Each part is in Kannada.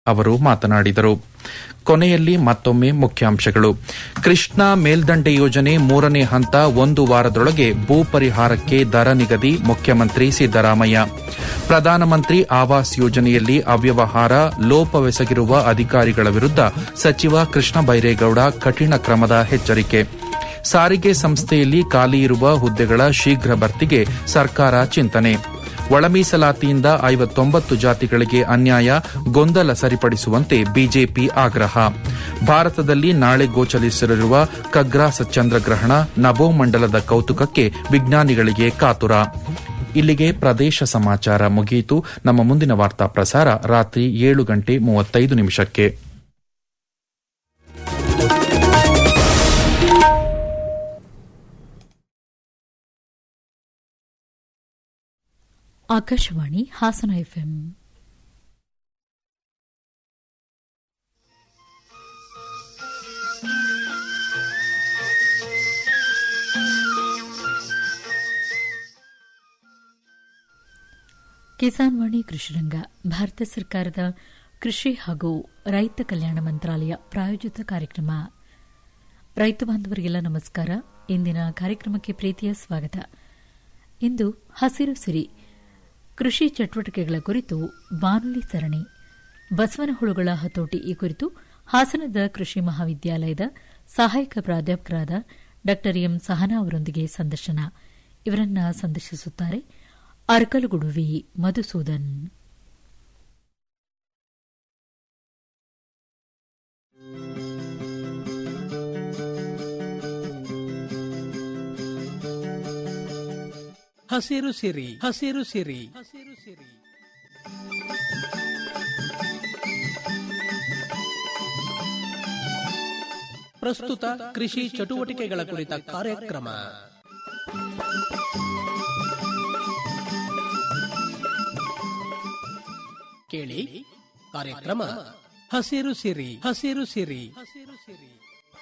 ಅವರು ಮಾತನಾಡಿದರು ಕೊನೆಯಲ್ಲಿ ಮತ್ತೊಮ್ಮೆ ಮುಖ್ಯಾಂಶಗಳು ಕೃಷ್ಣಾ ಮೇಲ್ದಂಡೆ ಯೋಜನೆ ಮೂರನೇ ಹಂತ ಒಂದು ವಾರದೊಳಗೆ ಭೂ ಪರಿಹಾರಕ್ಕೆ ದರ ನಿಗದಿ ಮುಖ್ಯಮಂತ್ರಿ ಸಿದ್ದರಾಮಯ್ಯ ಪ್ರಧಾನಮಂತ್ರಿ ಆವಾಸ್ ಯೋಜನೆಯಲ್ಲಿ ಅವ್ಯವಹಾರ ಲೋಪವೆಸಗಿರುವ ಅಧಿಕಾರಿಗಳ ವಿರುದ್ದ ಸಚಿವ ಕೃಷ್ಣ ಬೈರೇಗೌಡ ಕಠಿಣ ಕ್ರಮದ ಎಚ್ಚರಿಕೆ ಸಾರಿಗೆ ಸಂಸ್ಥೆಯಲ್ಲಿ ಖಾಲಿ ಇರುವ ಹುದ್ದೆಗಳ ಶೀಘ್ರ ಭರ್ತಿಗೆ ಸರ್ಕಾರ ಚಿಂತನೆ ಒಳ ಮೀಸಲಾತಿಯಿಂದ ಐವತ್ತೊಂಬತ್ತು ಜಾತಿಗಳಿಗೆ ಅನ್ಯಾಯ ಗೊಂದಲ ಸರಿಪಡಿಸುವಂತೆ ಬಿಜೆಪಿ ಆಗ್ರಹ ಭಾರತದಲ್ಲಿ ನಾಳೆ ಗೋಚರಿಸಲಿರುವ ಖಗ್ರಾಸ ಚಂದ್ರಗ್ರಹಣ ನಭೋಮಂಡಲದ ಕೌತುಕಕ್ಕೆ ವಿಜ್ಞಾನಿಗಳಿಗೆ ಕಾತುರ ಇಲ್ಲಿಗೆ ಪ್ರದೇಶ ಸಮಾಚಾರ ಮುಗಿಯಿತು ನಮ್ಮ ಮುಂದಿನ ವಾರ್ತಾ ಪ್ರಸಾರ ರಾತ್ರಿ ಏಳು ಗಂಟೆ ಮೂವತ್ತೈದು ನಿಮಿಷಕ್ಕೆ ಆಕಾಶವಾಣಿ ಹಾಸನ ಎಫ್ಎಂ ಕಿಸಾನ್ ವಾಣಿ ಕೃಷಿರಂಗ ಭಾರತ ಸರ್ಕಾರದ ಕೃಷಿ ಹಾಗೂ ರೈತ ಕಲ್ಯಾಣ ಮಂತ್ರಾಲಯ ಪ್ರಾಯೋಜಿತ ಕಾರ್ಯಕ್ರಮ ರೈತ ಬಾಂಧವರಿಗೆಲ್ಲ ನಮಸ್ಕಾರ ಇಂದಿನ ಕಾರ್ಯಕ್ರಮಕ್ಕೆ ಪ್ರೀತಿಯ ಸ್ವಾಗತ ಇಂದು ಹಸಿರು ಸಿರಿ ಕೃಷಿ ಚಟುವಟಿಕೆಗಳ ಕುರಿತು ಬಾನುಲಿ ಸರಣಿ ಬಸವನ ಹುಳುಗಳ ಹತೋಟಿ ಈ ಕುರಿತು ಹಾಸನದ ಕೃಷಿ ಮಹಾವಿದ್ಯಾಲಯದ ಸಹಾಯಕ ಪ್ರಾಧ್ಯಾಪಕರಾದ ಡಾ ಎಂ ಸಹನಾ ಅವರೊಂದಿಗೆ ಸಂದರ್ಶನ ಇವರನ್ನ ಸಂದರ್ಶಿಸುತ್ತಾರೆ ಅರ್ಕಲುಗುಡು ವಿ ಮಧುಸೂದನ್ ಹಸಿರು ಸಿರಿ ಹಸಿರು ಸಿರಿ ಹಸಿರು ಸಿರಿ ಪ್ರಸ್ತುತ ಕೃಷಿ ಚಟುವಟಿಕೆಗಳ ಕುರಿತ ಕಾರ್ಯಕ್ರಮ ಕೇಳಿ ಕಾರ್ಯಕ್ರಮ ಹಸಿರು ಸಿರಿ ಹಸಿರು ಸಿರಿ ಹಸಿರು ಸಿರಿ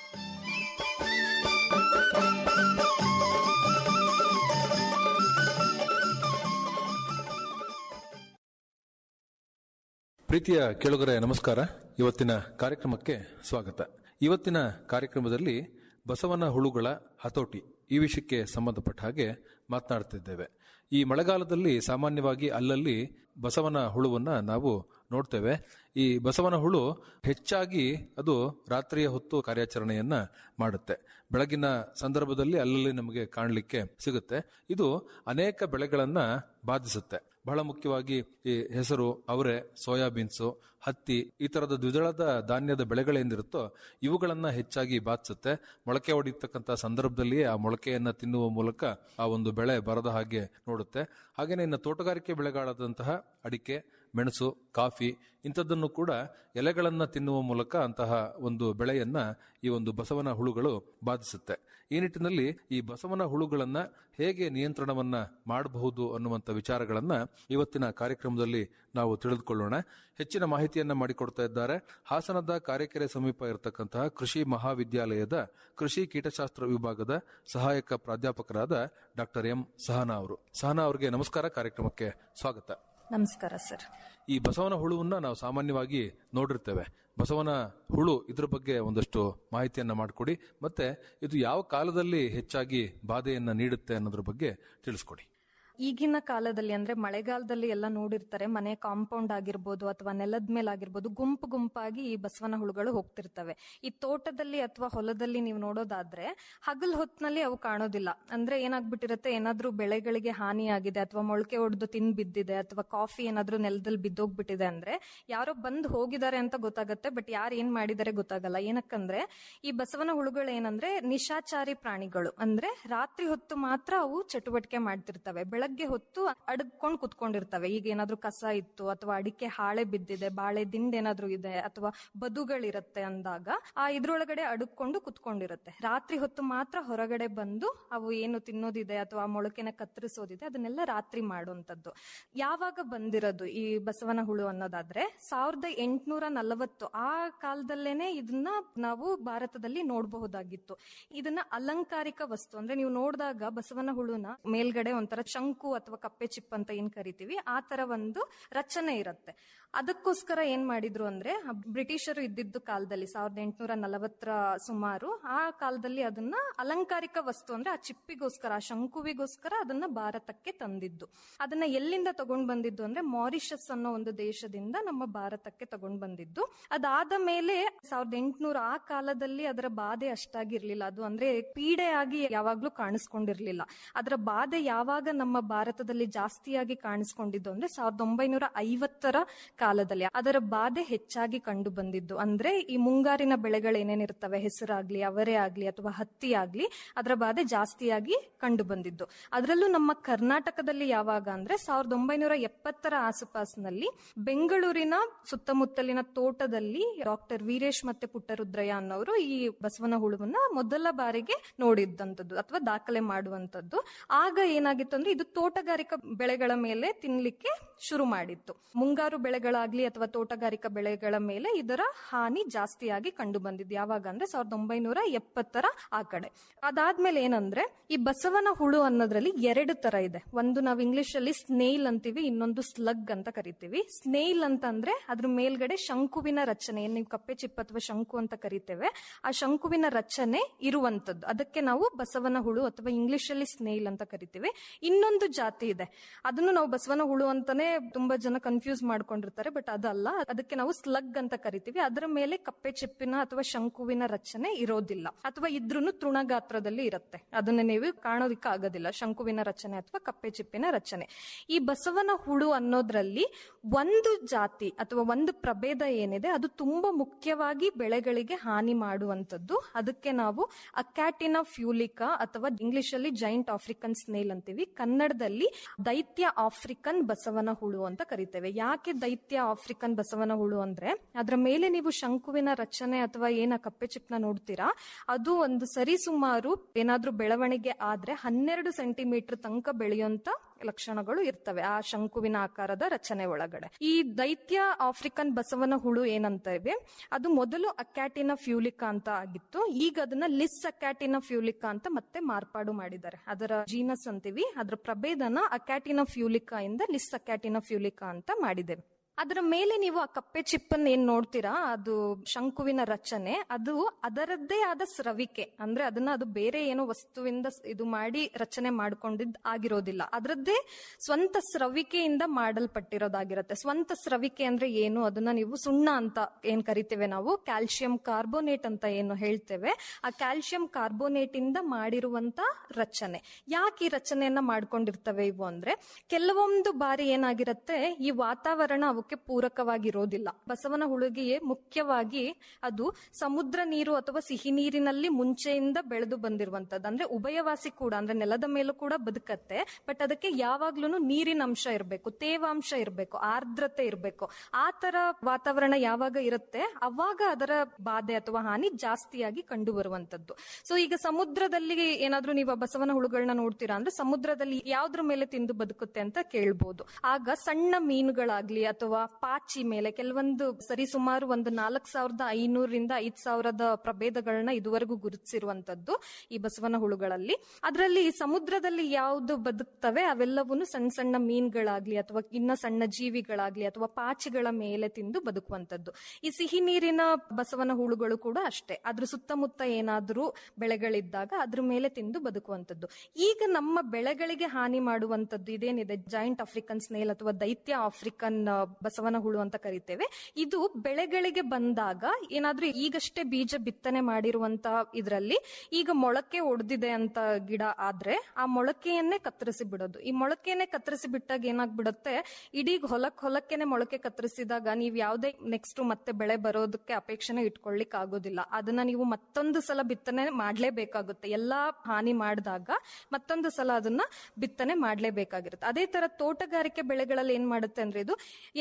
ಪ್ರೀತಿಯ ಕೇಳುಗರೆ ನಮಸ್ಕಾರ ಇವತ್ತಿನ ಕಾರ್ಯಕ್ರಮಕ್ಕೆ ಸ್ವಾಗತ ಇವತ್ತಿನ ಕಾರ್ಯಕ್ರಮದಲ್ಲಿ ಬಸವನ ಹುಳುಗಳ ಹತೋಟಿ ಈ ವಿಷಯಕ್ಕೆ ಸಂಬಂಧಪಟ್ಟ ಹಾಗೆ ಮಾತನಾಡ್ತಿದ್ದೇವೆ ಈ ಮಳೆಗಾಲದಲ್ಲಿ ಸಾಮಾನ್ಯವಾಗಿ ಅಲ್ಲಲ್ಲಿ ಬಸವನ ಹುಳುವನ್ನ ನಾವು ನೋಡ್ತೇವೆ ಈ ಬಸವನ ಹುಳು ಹೆಚ್ಚಾಗಿ ಅದು ರಾತ್ರಿಯ ಹೊತ್ತು ಕಾರ್ಯಾಚರಣೆಯನ್ನ ಮಾಡುತ್ತೆ ಬೆಳಗಿನ ಸಂದರ್ಭದಲ್ಲಿ ಅಲ್ಲಲ್ಲಿ ನಮಗೆ ಕಾಣಲಿಕ್ಕೆ ಸಿಗುತ್ತೆ ಇದು ಅನೇಕ ಬೆಳೆಗಳನ್ನ ಬಾಧಿಸುತ್ತೆ ಬಹಳ ಮುಖ್ಯವಾಗಿ ಈ ಹೆಸರು ಅವರೆ ಸೋಯಾಬೀನ್ಸು ಹತ್ತಿ ಈ ತರದ ದ್ವಿದಳದ ಧಾನ್ಯದ ಬೆಳೆಗಳೇನಿರುತ್ತೋ ಇವುಗಳನ್ನ ಹೆಚ್ಚಾಗಿ ಬಾಧಿಸುತ್ತೆ ಮೊಳಕೆ ಹೊಡಿತಕ್ಕಂಥ ಸಂದರ್ಭದಲ್ಲಿಯೇ ಆ ಮೊಳಕೆಯನ್ನ ತಿನ್ನುವ ಮೂಲಕ ಆ ಒಂದು ಬೆಳೆ ಬರದ ಹಾಗೆ ನೋಡುತ್ತೆ ಹಾಗೇನೆ ಇನ್ನು ತೋಟಗಾರಿಕೆ ಬೆಳೆಗಳಾದಂತಹ ಅಡಿಕೆ ಮೆಣಸು ಕಾಫಿ ಇಂಥದ್ದನ್ನು ಕೂಡ ಎಲೆಗಳನ್ನ ತಿನ್ನುವ ಮೂಲಕ ಅಂತಹ ಒಂದು ಬೆಳೆಯನ್ನ ಈ ಒಂದು ಬಸವನ ಹುಳುಗಳು ಬಾಧಿಸುತ್ತೆ ಈ ನಿಟ್ಟಿನಲ್ಲಿ ಈ ಬಸವನ ಹುಳುಗಳನ್ನ ಹೇಗೆ ನಿಯಂತ್ರಣವನ್ನ ಮಾಡಬಹುದು ಅನ್ನುವಂಥ ವಿಚಾರಗಳನ್ನ ಇವತ್ತಿನ ಕಾರ್ಯಕ್ರಮದಲ್ಲಿ ನಾವು ತಿಳಿದುಕೊಳ್ಳೋಣ ಹೆಚ್ಚಿನ ಮಾಹಿತಿಯನ್ನ ಮಾಡಿಕೊಡ್ತಾ ಇದ್ದಾರೆ ಹಾಸನದ ಕಾರೆಕೆರೆ ಸಮೀಪ ಇರತಕ್ಕಂತಹ ಕೃಷಿ ಮಹಾವಿದ್ಯಾಲಯದ ಕೃಷಿ ಕೀಟಶಾಸ್ತ್ರ ವಿಭಾಗದ ಸಹಾಯಕ ಪ್ರಾಧ್ಯಾಪಕರಾದ ಡಾಕ್ಟರ್ ಎಂ ಸಹನಾ ಅವರು ಸಹನಾ ಅವರಿಗೆ ನಮಸ್ಕಾರ ಕಾರ್ಯಕ್ರಮಕ್ಕೆ ಸ್ವಾಗತ ನಮಸ್ಕಾರ ಸರ್ ಈ ಬಸವನ ಹುಳುವನ್ನ ನಾವು ಸಾಮಾನ್ಯವಾಗಿ ನೋಡಿರ್ತೇವೆ ಬಸವನ ಹುಳು ಇದ್ರ ಬಗ್ಗೆ ಒಂದಷ್ಟು ಮಾಹಿತಿಯನ್ನ ಮಾಡಿಕೊಡಿ ಮತ್ತೆ ಇದು ಯಾವ ಕಾಲದಲ್ಲಿ ಹೆಚ್ಚಾಗಿ ಬಾಧೆಯನ್ನ ನೀಡುತ್ತೆ ಅನ್ನೋದ್ರ ಬಗ್ಗೆ ತಿಳಿಸ್ಕೊಡಿ ಈಗಿನ ಕಾಲದಲ್ಲಿ ಅಂದ್ರೆ ಮಳೆಗಾಲದಲ್ಲಿ ಎಲ್ಲ ನೋಡಿರ್ತಾರೆ ಮನೆ ಕಾಂಪೌಂಡ್ ಆಗಿರ್ಬೋದು ಅಥವಾ ನೆಲದ ಮೇಲೆ ಆಗಿರ್ಬೋದು ಗುಂಪು ಗುಂಪಾಗಿ ಈ ಬಸವನ ಹುಳುಗಳು ಹೋಗ್ತಿರ್ತವೆ ಈ ತೋಟದಲ್ಲಿ ಅಥವಾ ಹೊಲದಲ್ಲಿ ನೀವು ನೋಡೋದಾದ್ರೆ ಹಗಲ್ ಹೊತ್ನಲ್ಲಿ ಅವು ಕಾಣೋದಿಲ್ಲ ಅಂದ್ರೆ ಏನಾಗ್ಬಿಟ್ಟಿರುತ್ತೆ ಏನಾದ್ರೂ ಬೆಳೆಗಳಿಗೆ ಹಾನಿ ಆಗಿದೆ ಅಥವಾ ಮೊಳಕೆ ಹೊಡೆದು ತಿಂದ್ ಬಿದ್ದಿದೆ ಅಥವಾ ಕಾಫಿ ಏನಾದ್ರೂ ನೆಲದಲ್ಲಿ ಬಿದ್ದೋಗ್ಬಿಟ್ಟಿದೆ ಅಂದ್ರೆ ಯಾರೋ ಬಂದು ಹೋಗಿದ್ದಾರೆ ಅಂತ ಗೊತ್ತಾಗತ್ತೆ ಬಟ್ ಯಾರು ಏನ್ ಮಾಡಿದ್ದಾರೆ ಗೊತ್ತಾಗಲ್ಲ ಏನಕ್ಕಂದ್ರೆ ಈ ಬಸವನ ಹುಳುಗಳು ಏನಂದ್ರೆ ನಿಶಾಚಾರಿ ಪ್ರಾಣಿಗಳು ಅಂದ್ರೆ ರಾತ್ರಿ ಹೊತ್ತು ಮಾತ್ರ ಅವು ಚಟುವಟಿಕೆ ಮಾಡ್ತಿರ್ತವೆ ಬೆಳಗ್ಗೆ ಹೊತ್ತು ಅಡಗ್ಕೊಂಡು ಕುತ್ಕೊಂಡಿರ್ತವೆ ಈಗ ಏನಾದ್ರೂ ಕಸ ಇತ್ತು ಅಥವಾ ಅಡಿಕೆ ಹಾಳೆ ಬಿದ್ದಿದೆ ಬಾಳೆ ದಿಂಡ್ ಏನಾದ್ರೂ ಇದೆ ಅಥವಾ ಬದುಗಳಿರುತ್ತೆ ಅಂದಾಗ ಆ ಇದ್ರೊಳಗಡೆ ಅಡಗ್ಕೊಂಡು ಕುತ್ಕೊಂಡಿರುತ್ತೆ ರಾತ್ರಿ ಹೊತ್ತು ಮಾತ್ರ ಹೊರಗಡೆ ಬಂದು ಅವು ಏನು ತಿನ್ನೋದಿದೆ ಅಥವಾ ಮೊಳಕೆನ ಕತ್ತರಿಸೋದಿದೆ ಅದನ್ನೆಲ್ಲ ರಾತ್ರಿ ಮಾಡುವಂತದ್ದು ಯಾವಾಗ ಬಂದಿರೋದು ಈ ಬಸವನ ಹುಳು ಅನ್ನೋದಾದ್ರೆ ಸಾವಿರದ ಎಂಟುನೂರ ನಲವತ್ತು ಆ ಕಾಲದಲ್ಲೇನೆ ಇದನ್ನ ನಾವು ಭಾರತದಲ್ಲಿ ನೋಡಬಹುದಾಗಿತ್ತು ಇದನ್ನ ಅಲಂಕಾರಿಕ ವಸ್ತು ಅಂದ್ರೆ ನೀವು ನೋಡಿದಾಗ ಬಸವನ ಹುಳುನ ಮೇಲ್ಗಡೆ ಒಂಥರ ಶಂಕು ಶಂಕು ಅಥವಾ ಕಪ್ಪೆ ಚಿಪ್ ಅಂತ ಏನ್ ಕರಿತೀವಿ ಆ ತರ ಒಂದು ರಚನೆ ಇರುತ್ತೆ ಅದಕ್ಕೋಸ್ಕರ ಏನ್ ಮಾಡಿದ್ರು ಅಂದ್ರೆ ಬ್ರಿಟಿಷರು ಇದ್ದಿದ್ದು ಕಾಲದಲ್ಲಿ ಸಾವಿರದ ಎಂಟುನೂರ ನಲವತ್ತರ ಸುಮಾರು ಆ ಕಾಲದಲ್ಲಿ ಅದನ್ನ ಅಲಂಕಾರಿಕ ವಸ್ತು ಅಂದ್ರೆ ಆ ಚಿಪ್ಪಿಗೋಸ್ಕರ ಆ ಶಂಕುವಿಗೋಸ್ಕರ ಅದನ್ನ ಭಾರತಕ್ಕೆ ತಂದಿದ್ದು ಅದನ್ನ ಎಲ್ಲಿಂದ ತಗೊಂಡ್ ಬಂದಿದ್ದು ಅಂದ್ರೆ ಮಾರಿಷಸ್ ಅನ್ನೋ ಒಂದು ದೇಶದಿಂದ ನಮ್ಮ ಭಾರತಕ್ಕೆ ತಗೊಂಡ್ ಬಂದಿದ್ದು ಅದಾದ ಮೇಲೆ ಸಾವಿರದ ಎಂಟುನೂರ ಆ ಕಾಲದಲ್ಲಿ ಅದರ ಬಾಧೆ ಅಷ್ಟಾಗಿರ್ಲಿಲ್ಲ ಅದು ಅಂದ್ರೆ ಪೀಡೆಯಾಗಿ ಯಾವಾಗ್ಲೂ ಕಾಣಿಸ್ಕೊಂಡಿರ್ಲಿಲ್ಲ ಅದರ ಬಾಧೆ ಯಾವಾಗ ನಮ್ಮ ಭಾರತದಲ್ಲಿ ಜಾಸ್ತಿಯಾಗಿ ಕಾಣಿಸ್ಕೊಂಡಿದ್ದು ಅಂದ್ರೆ ಸಾವಿರದ ಒಂಬೈನೂರ ಐವತ್ತರ ಕಾಲದಲ್ಲಿ ಅದರ ಬಾಧೆ ಹೆಚ್ಚಾಗಿ ಕಂಡು ಬಂದಿದ್ದು ಅಂದ್ರೆ ಈ ಮುಂಗಾರಿನ ಬೆಳೆಗಳು ಏನೇನಿರ್ತವೆ ಹೆಸರಾಗ್ಲಿ ಅವರೇ ಆಗ್ಲಿ ಅಥವಾ ಹತ್ತಿ ಆಗ್ಲಿ ಅದರ ಬಾಧೆ ಜಾಸ್ತಿಯಾಗಿ ಕಂಡು ಬಂದಿದ್ದು ಅದರಲ್ಲೂ ನಮ್ಮ ಕರ್ನಾಟಕದಲ್ಲಿ ಯಾವಾಗ ಅಂದ್ರೆ ಸಾವಿರದ ಒಂಬೈನೂರ ಎಪ್ಪತ್ತರ ಆಸುಪಾಸಿನಲ್ಲಿ ಬೆಂಗಳೂರಿನ ಸುತ್ತಮುತ್ತಲಿನ ತೋಟದಲ್ಲಿ ಡಾಕ್ಟರ್ ವೀರೇಶ್ ಮತ್ತೆ ಪುಟ್ಟರುದ್ರಯ್ಯ ಅನ್ನೋರು ಈ ಬಸವನ ಹುಳುವನ್ನ ಮೊದಲ ಬಾರಿಗೆ ನೋಡಿದ್ದಂಥದ್ದು ಅಥವಾ ದಾಖಲೆ ಮಾಡುವಂತದ್ದು ಆಗ ಏನಾಗಿತ್ತು ಅಂದ್ರೆ ಇದು ತೋಟಗಾರಿಕಾ ಬೆಳೆಗಳ ಮೇಲೆ ತಿನ್ಲಿಕ್ಕೆ ಶುರು ಮಾಡಿತ್ತು ಮುಂಗಾರು ಬೆಳೆಗಳಾಗ್ಲಿ ಅಥವಾ ತೋಟಗಾರಿಕಾ ಬೆಳೆಗಳ ಮೇಲೆ ಇದರ ಹಾನಿ ಜಾಸ್ತಿಯಾಗಿ ಕಂಡು ಬಂದಿದ್ದು ಯಾವಾಗ ಅಂದ್ರೆ ಸಾವಿರದ ಒಂಬೈನೂರ ಎಪ್ಪತ್ತರ ಆ ಕಡೆ ಅದಾದ್ಮೇಲೆ ಏನಂದ್ರೆ ಈ ಬಸವನ ಹುಳು ಅನ್ನೋದ್ರಲ್ಲಿ ಎರಡು ತರ ಇದೆ ಒಂದು ನಾವು ಇಂಗ್ಲಿಷ್ ಅಲ್ಲಿ ಸ್ನೇಲ್ ಅಂತೀವಿ ಇನ್ನೊಂದು ಸ್ಲಗ್ ಅಂತ ಕರಿತೀವಿ ಸ್ನೇಲ್ ಅಂತ ಅಂದ್ರೆ ಅದ್ರ ಮೇಲ್ಗಡೆ ಶಂಕುವಿನ ರಚನೆ ಏನ್ ನೀವು ಕಪ್ಪೆ ಚಿಪ್ ಅಥವಾ ಶಂಕು ಅಂತ ಕರಿತೇವೆ ಆ ಶಂಕುವಿನ ರಚನೆ ಇರುವಂತದ್ದು ಅದಕ್ಕೆ ನಾವು ಬಸವನ ಹುಳು ಅಥವಾ ಇಂಗ್ಲಿಷ್ ಅಲ್ಲಿ ಸ್ನೇಲ್ ಅಂತ ಕರಿತೀವಿ ಇನ್ನೊಂದು ಜಾತಿ ಇದೆ ಅದನ್ನು ನಾವು ಬಸವನ ಹುಳು ಅಂತಾನೆ ತುಂಬಾ ಜನ ಕನ್ಫ್ಯೂಸ್ ಮಾಡ್ಕೊಂಡಿರ್ತಾರೆ ಬಟ್ ಅದಲ್ಲ ಅದಕ್ಕೆ ನಾವು ಸ್ಲಗ್ ಅಂತ ಕರಿತೀವಿ ಅದರ ಮೇಲೆ ಕಪ್ಪೆ ಚಿಪ್ಪಿನ ಅಥವಾ ಶಂಕುವಿನ ರಚನೆ ಇರೋದಿಲ್ಲ ಅಥವಾ ಇದ್ರೂ ತೃಣಗಾತ್ರದಲ್ಲಿ ಇರುತ್ತೆ ಅದನ್ನ ನೀವು ಕಾಣೋದಿಕ್ಕೆ ಆಗೋದಿಲ್ಲ ಶಂಕುವಿನ ರಚನೆ ಅಥವಾ ಕಪ್ಪೆ ಚಿಪ್ಪಿನ ರಚನೆ ಈ ಬಸವನ ಹುಳು ಅನ್ನೋದ್ರಲ್ಲಿ ಒಂದು ಜಾತಿ ಅಥವಾ ಒಂದು ಪ್ರಭೇದ ಏನಿದೆ ಅದು ತುಂಬಾ ಮುಖ್ಯವಾಗಿ ಬೆಳೆಗಳಿಗೆ ಹಾನಿ ಮಾಡುವಂತದ್ದು ಅದಕ್ಕೆ ನಾವು ಅಕ್ಯಾಟಿನ ಫ್ಯೂಲಿಕಾ ಅಥವಾ ಇಂಗ್ಲಿಷ್ ಅಲ್ಲಿ ಜೈಂಟ್ ಆಫ್ರಿಕನ್ ಸ್ನೇಲ್ ಅಂತೀವಿ ಕನ್ನಡದಲ್ಲಿ ದೈತ್ಯ ಆಫ್ರಿಕನ್ ಬಸವನ ಹುಳು ಅಂತ ಕರಿತೇವೆ ಯಾಕೆ ದೈತ್ಯ ಆಫ್ರಿಕನ್ ಬಸವನ ಹುಳು ಅಂದ್ರೆ ಅದರ ಮೇಲೆ ನೀವು ಶಂಕುವಿನ ರಚನೆ ಅಥವಾ ಏನ ಕಪ್ಪೆ ಚಿಪ್ನ ನೋಡ್ತೀರಾ ಅದು ಒಂದು ಸರಿಸುಮಾರು ಏನಾದ್ರೂ ಬೆಳವಣಿಗೆ ಆದ್ರೆ ಹನ್ನೆರಡು ಸೆಂಟಿಮೀಟರ್ ತನಕ ಬೆಳೆಯುವಂತ ಲಕ್ಷಣಗಳು ಇರ್ತವೆ ಆ ಶಂಕುವಿನ ಆಕಾರದ ರಚನೆ ಒಳಗಡೆ ಈ ದೈತ್ಯ ಆಫ್ರಿಕನ್ ಬಸವನ ಹುಳು ಏನಂತೇವೆ ಅದು ಮೊದಲು ಅಕ್ಯಾಟಿನ ಫ್ಯೂಲಿಕಾ ಅಂತ ಆಗಿತ್ತು ಈಗ ಅದನ್ನ ಲಿಸ್ ಅಕ್ಯಾಟಿನ ಫ್ಯೂಲಿಕಾ ಅಂತ ಮತ್ತೆ ಮಾರ್ಪಾಡು ಮಾಡಿದ್ದಾರೆ ಅದರ ಜೀನಸ್ ಅಂತೀವಿ ಅದರ ಪ್ರಭೇದನ ಅಕ್ಯಾಟಿನ ಫ್ಯೂಲಿಕಾ ಇಂದ ಲಿಸ್ ಅಕ್ಯಾಟಿನ ಫ್ಯೂಲಿಕಾ ಅಂತ ಮಾಡಿದ್ದೇವೆ ಅದರ ಮೇಲೆ ನೀವು ಆ ಕಪ್ಪೆ ಚಿಪ್ಪನ್ ಏನ್ ನೋಡ್ತೀರಾ ಅದು ಶಂಕುವಿನ ರಚನೆ ಅದು ಅದರದ್ದೇ ಆದ ಸ್ರವಿಕೆ ಅಂದ್ರೆ ಅದನ್ನ ಅದು ಬೇರೆ ಏನೋ ವಸ್ತುವಿಂದ ಸ್- ಇದು ಮಾಡಿ ರಚನೆ ಮಾಡ್ಕೊಂಡಿದ್ ಆಗಿರೋದಿಲ್ಲ ಅದರದ್ದೇ ಸ್ವಂತ ಸ್ರವಿಕೆಯಿಂದ ಮಾಡಲ್ಪಟ್ಟಿರೋದಾಗಿರುತ್ತೆ ಸ್ವಂತ ಸ್ರವಿಕೆ ಅಂದ್ರೆ ಏನು ಅದನ್ನ ನೀವು ಸುಣ್ಣ ಅಂತ ಏನ್ ಕರಿತೇವೆ ನಾವು ಕ್ಯಾಲ್ಸಿಯಂ ಕಾರ್ಬೋನೇಟ್ ಅಂತ ಏನು ಹೇಳ್ತೇವೆ ಆ ಕ್ಯಾಲ್ಸಿಯಂ ಕಾರ್ಬೋನೇಟ್ ಇಂದ ಮಾಡಿರುವಂತ ರಚನೆ ಯಾಕೆ ಈ ರಚನೆಯನ್ನ ಮಾಡ್ಕೊಂಡಿರ್ತವೆ ಇವು ಅಂದ್ರೆ ಕೆಲವೊಂದು ಬಾರಿ ಏನಾಗಿರುತ್ತೆ ಈ ವಾತಾವರಣ ಅವಕ್ಕೆ ಪೂರಕವಾಗಿರೋದಿಲ್ಲ ಬಸವನ ಹುಳುಗಿಗೆ ಮುಖ್ಯವಾಗಿ ಅದು ಸಮುದ್ರ ನೀರು ಅಥವಾ ಸಿಹಿ ನೀರಿನಲ್ಲಿ ಮುಂಚೆಯಿಂದ ಬೆಳೆದು ಬಂದಿರುವಂತದ್ದು ಅಂದ್ರೆ ಉಭಯವಾಸಿ ಕೂಡ ಅಂದ್ರೆ ನೆಲದ ಮೇಲೂ ಕೂಡ ಬದುಕತ್ತೆ ಬಟ್ ಅದಕ್ಕೆ ಯಾವಾಗ್ಲೂ ನೀರಿನ ಅಂಶ ಇರಬೇಕು ತೇವಾಂಶ ಇರಬೇಕು ಆರ್ದ್ರತೆ ಇರಬೇಕು ಆ ತರ ವಾತಾವರಣ ಯಾವಾಗ ಇರುತ್ತೆ ಅವಾಗ ಅದರ ಬಾಧೆ ಅಥವಾ ಹಾನಿ ಜಾಸ್ತಿಯಾಗಿ ಕಂಡು ಬರುವಂತದ್ದು ಸೊ ಈಗ ಸಮುದ್ರದಲ್ಲಿ ಏನಾದ್ರೂ ನೀವು ಆ ಬಸವನ ಹುಳುಗಳನ್ನ ನೋಡ್ತೀರಾ ಅಂದ್ರೆ ಸಮುದ್ರದಲ್ಲಿ ಯಾವ್ದ್ರ ಮೇಲೆ ತಿಂದು ಬದುಕುತ್ತೆ ಅಂತ ಕೇಳ್ಬೋದು ಆಗ ಸಣ್ಣ ಮೀನುಗಳಾಗ್ಲಿ ಅಥವಾ ಪಾಚಿ ಮೇಲೆ ಕೆಲವೊಂದು ಸರಿ ಸುಮಾರು ಒಂದು ನಾಲ್ಕ್ ಸಾವಿರದ ಐನೂರಿಂದ ಐದ್ ಸಾವಿರದ ಪ್ರಭೇದಗಳನ್ನ ಇದುವರೆಗೂ ಗುರುತಿಸಿರುವಂತದ್ದು ಈ ಬಸವನ ಹುಳುಗಳಲ್ಲಿ ಅದರಲ್ಲಿ ಸಮುದ್ರದಲ್ಲಿ ಯಾವ್ದು ಬದುಕ್ತವೆ ಅವೆಲ್ಲವೂ ಸಣ್ಣ ಸಣ್ಣ ಮೀನುಗಳಾಗ್ಲಿ ಅಥವಾ ಇನ್ನ ಸಣ್ಣ ಜೀವಿಗಳಾಗ್ಲಿ ಅಥವಾ ಪಾಚಿಗಳ ಮೇಲೆ ತಿಂದು ಬದುಕುವಂತದ್ದು ಈ ಸಿಹಿ ನೀರಿನ ಬಸವನ ಹುಳುಗಳು ಕೂಡ ಅಷ್ಟೇ ಅದ್ರ ಸುತ್ತಮುತ್ತ ಏನಾದ್ರೂ ಬೆಳೆಗಳಿದ್ದಾಗ ಅದ್ರ ಮೇಲೆ ತಿಂದು ಬದುಕುವಂತದ್ದು ಈಗ ನಮ್ಮ ಬೆಳೆಗಳಿಗೆ ಹಾನಿ ಮಾಡುವಂತದ್ದು ಇದೇನಿದೆ ಜಾಯಿಂಟ್ ಆಫ್ರಿಕನ್ ಸ್ನೇಲ್ ಅಥವಾ ದೈತ್ಯ ಆಫ್ರಿಕನ್ ಆ, ಬಸವನ ಹುಳು ಅಂತ ಕರಿತೇವೆ ಇದು ಬೆಳೆಗಳಿಗೆ ಬಂದಾಗ ಏನಾದ್ರೂ ಈಗಷ್ಟೇ ಬೀಜ ಬಿತ್ತನೆ ಮಾಡಿರುವಂತ ಇದರಲ್ಲಿ ಈಗ ಮೊಳಕೆ ಒಡೆದಿದೆ ಅಂತ ಗಿಡ ಆದ್ರೆ ಆ ಮೊಳಕೆಯನ್ನೇ ಕತ್ತರಿಸಿ ಬಿಡೋದು ಈ ಮೊಳಕೆಯನ್ನೇ ಕತ್ತರಿಸಿ ಬಿಟ್ಟಾಗ ಏನಾಗ್ಬಿಡುತ್ತೆ ಇಡೀ ಹೊಲಕ್ ಹೊಲಕ್ಕೆನೆ ಮೊಳಕೆ ಕತ್ತರಿಸಿದಾಗ ನೀವು ಯಾವುದೇ ನೆಕ್ಸ್ಟ್ ಮತ್ತೆ ಬೆಳೆ ಬರೋದಕ್ಕೆ ಅಪೇಕ್ಷೆನೆ ಇಟ್ಕೊಳ್ಳಿಕ್ ಆಗೋದಿಲ್ಲ ಅದನ್ನ ನೀವು ಮತ್ತೊಂದು ಸಲ ಬಿತ್ತನೆ ಮಾಡ್ಲೇಬೇಕಾಗುತ್ತೆ ಎಲ್ಲಾ ಹಾನಿ ಮಾಡಿದಾಗ ಮತ್ತೊಂದು ಸಲ ಅದನ್ನ ಬಿತ್ತನೆ ಮಾಡ್ಲೇಬೇಕಾಗಿರುತ್ತೆ ಅದೇ ತರ ತೋಟಗಾರಿಕೆ ಬೆಳೆಗಳಲ್ಲಿ ಏನ್ ಮಾಡುತ್ತೆ ಅಂದ್ರೆ ಇದು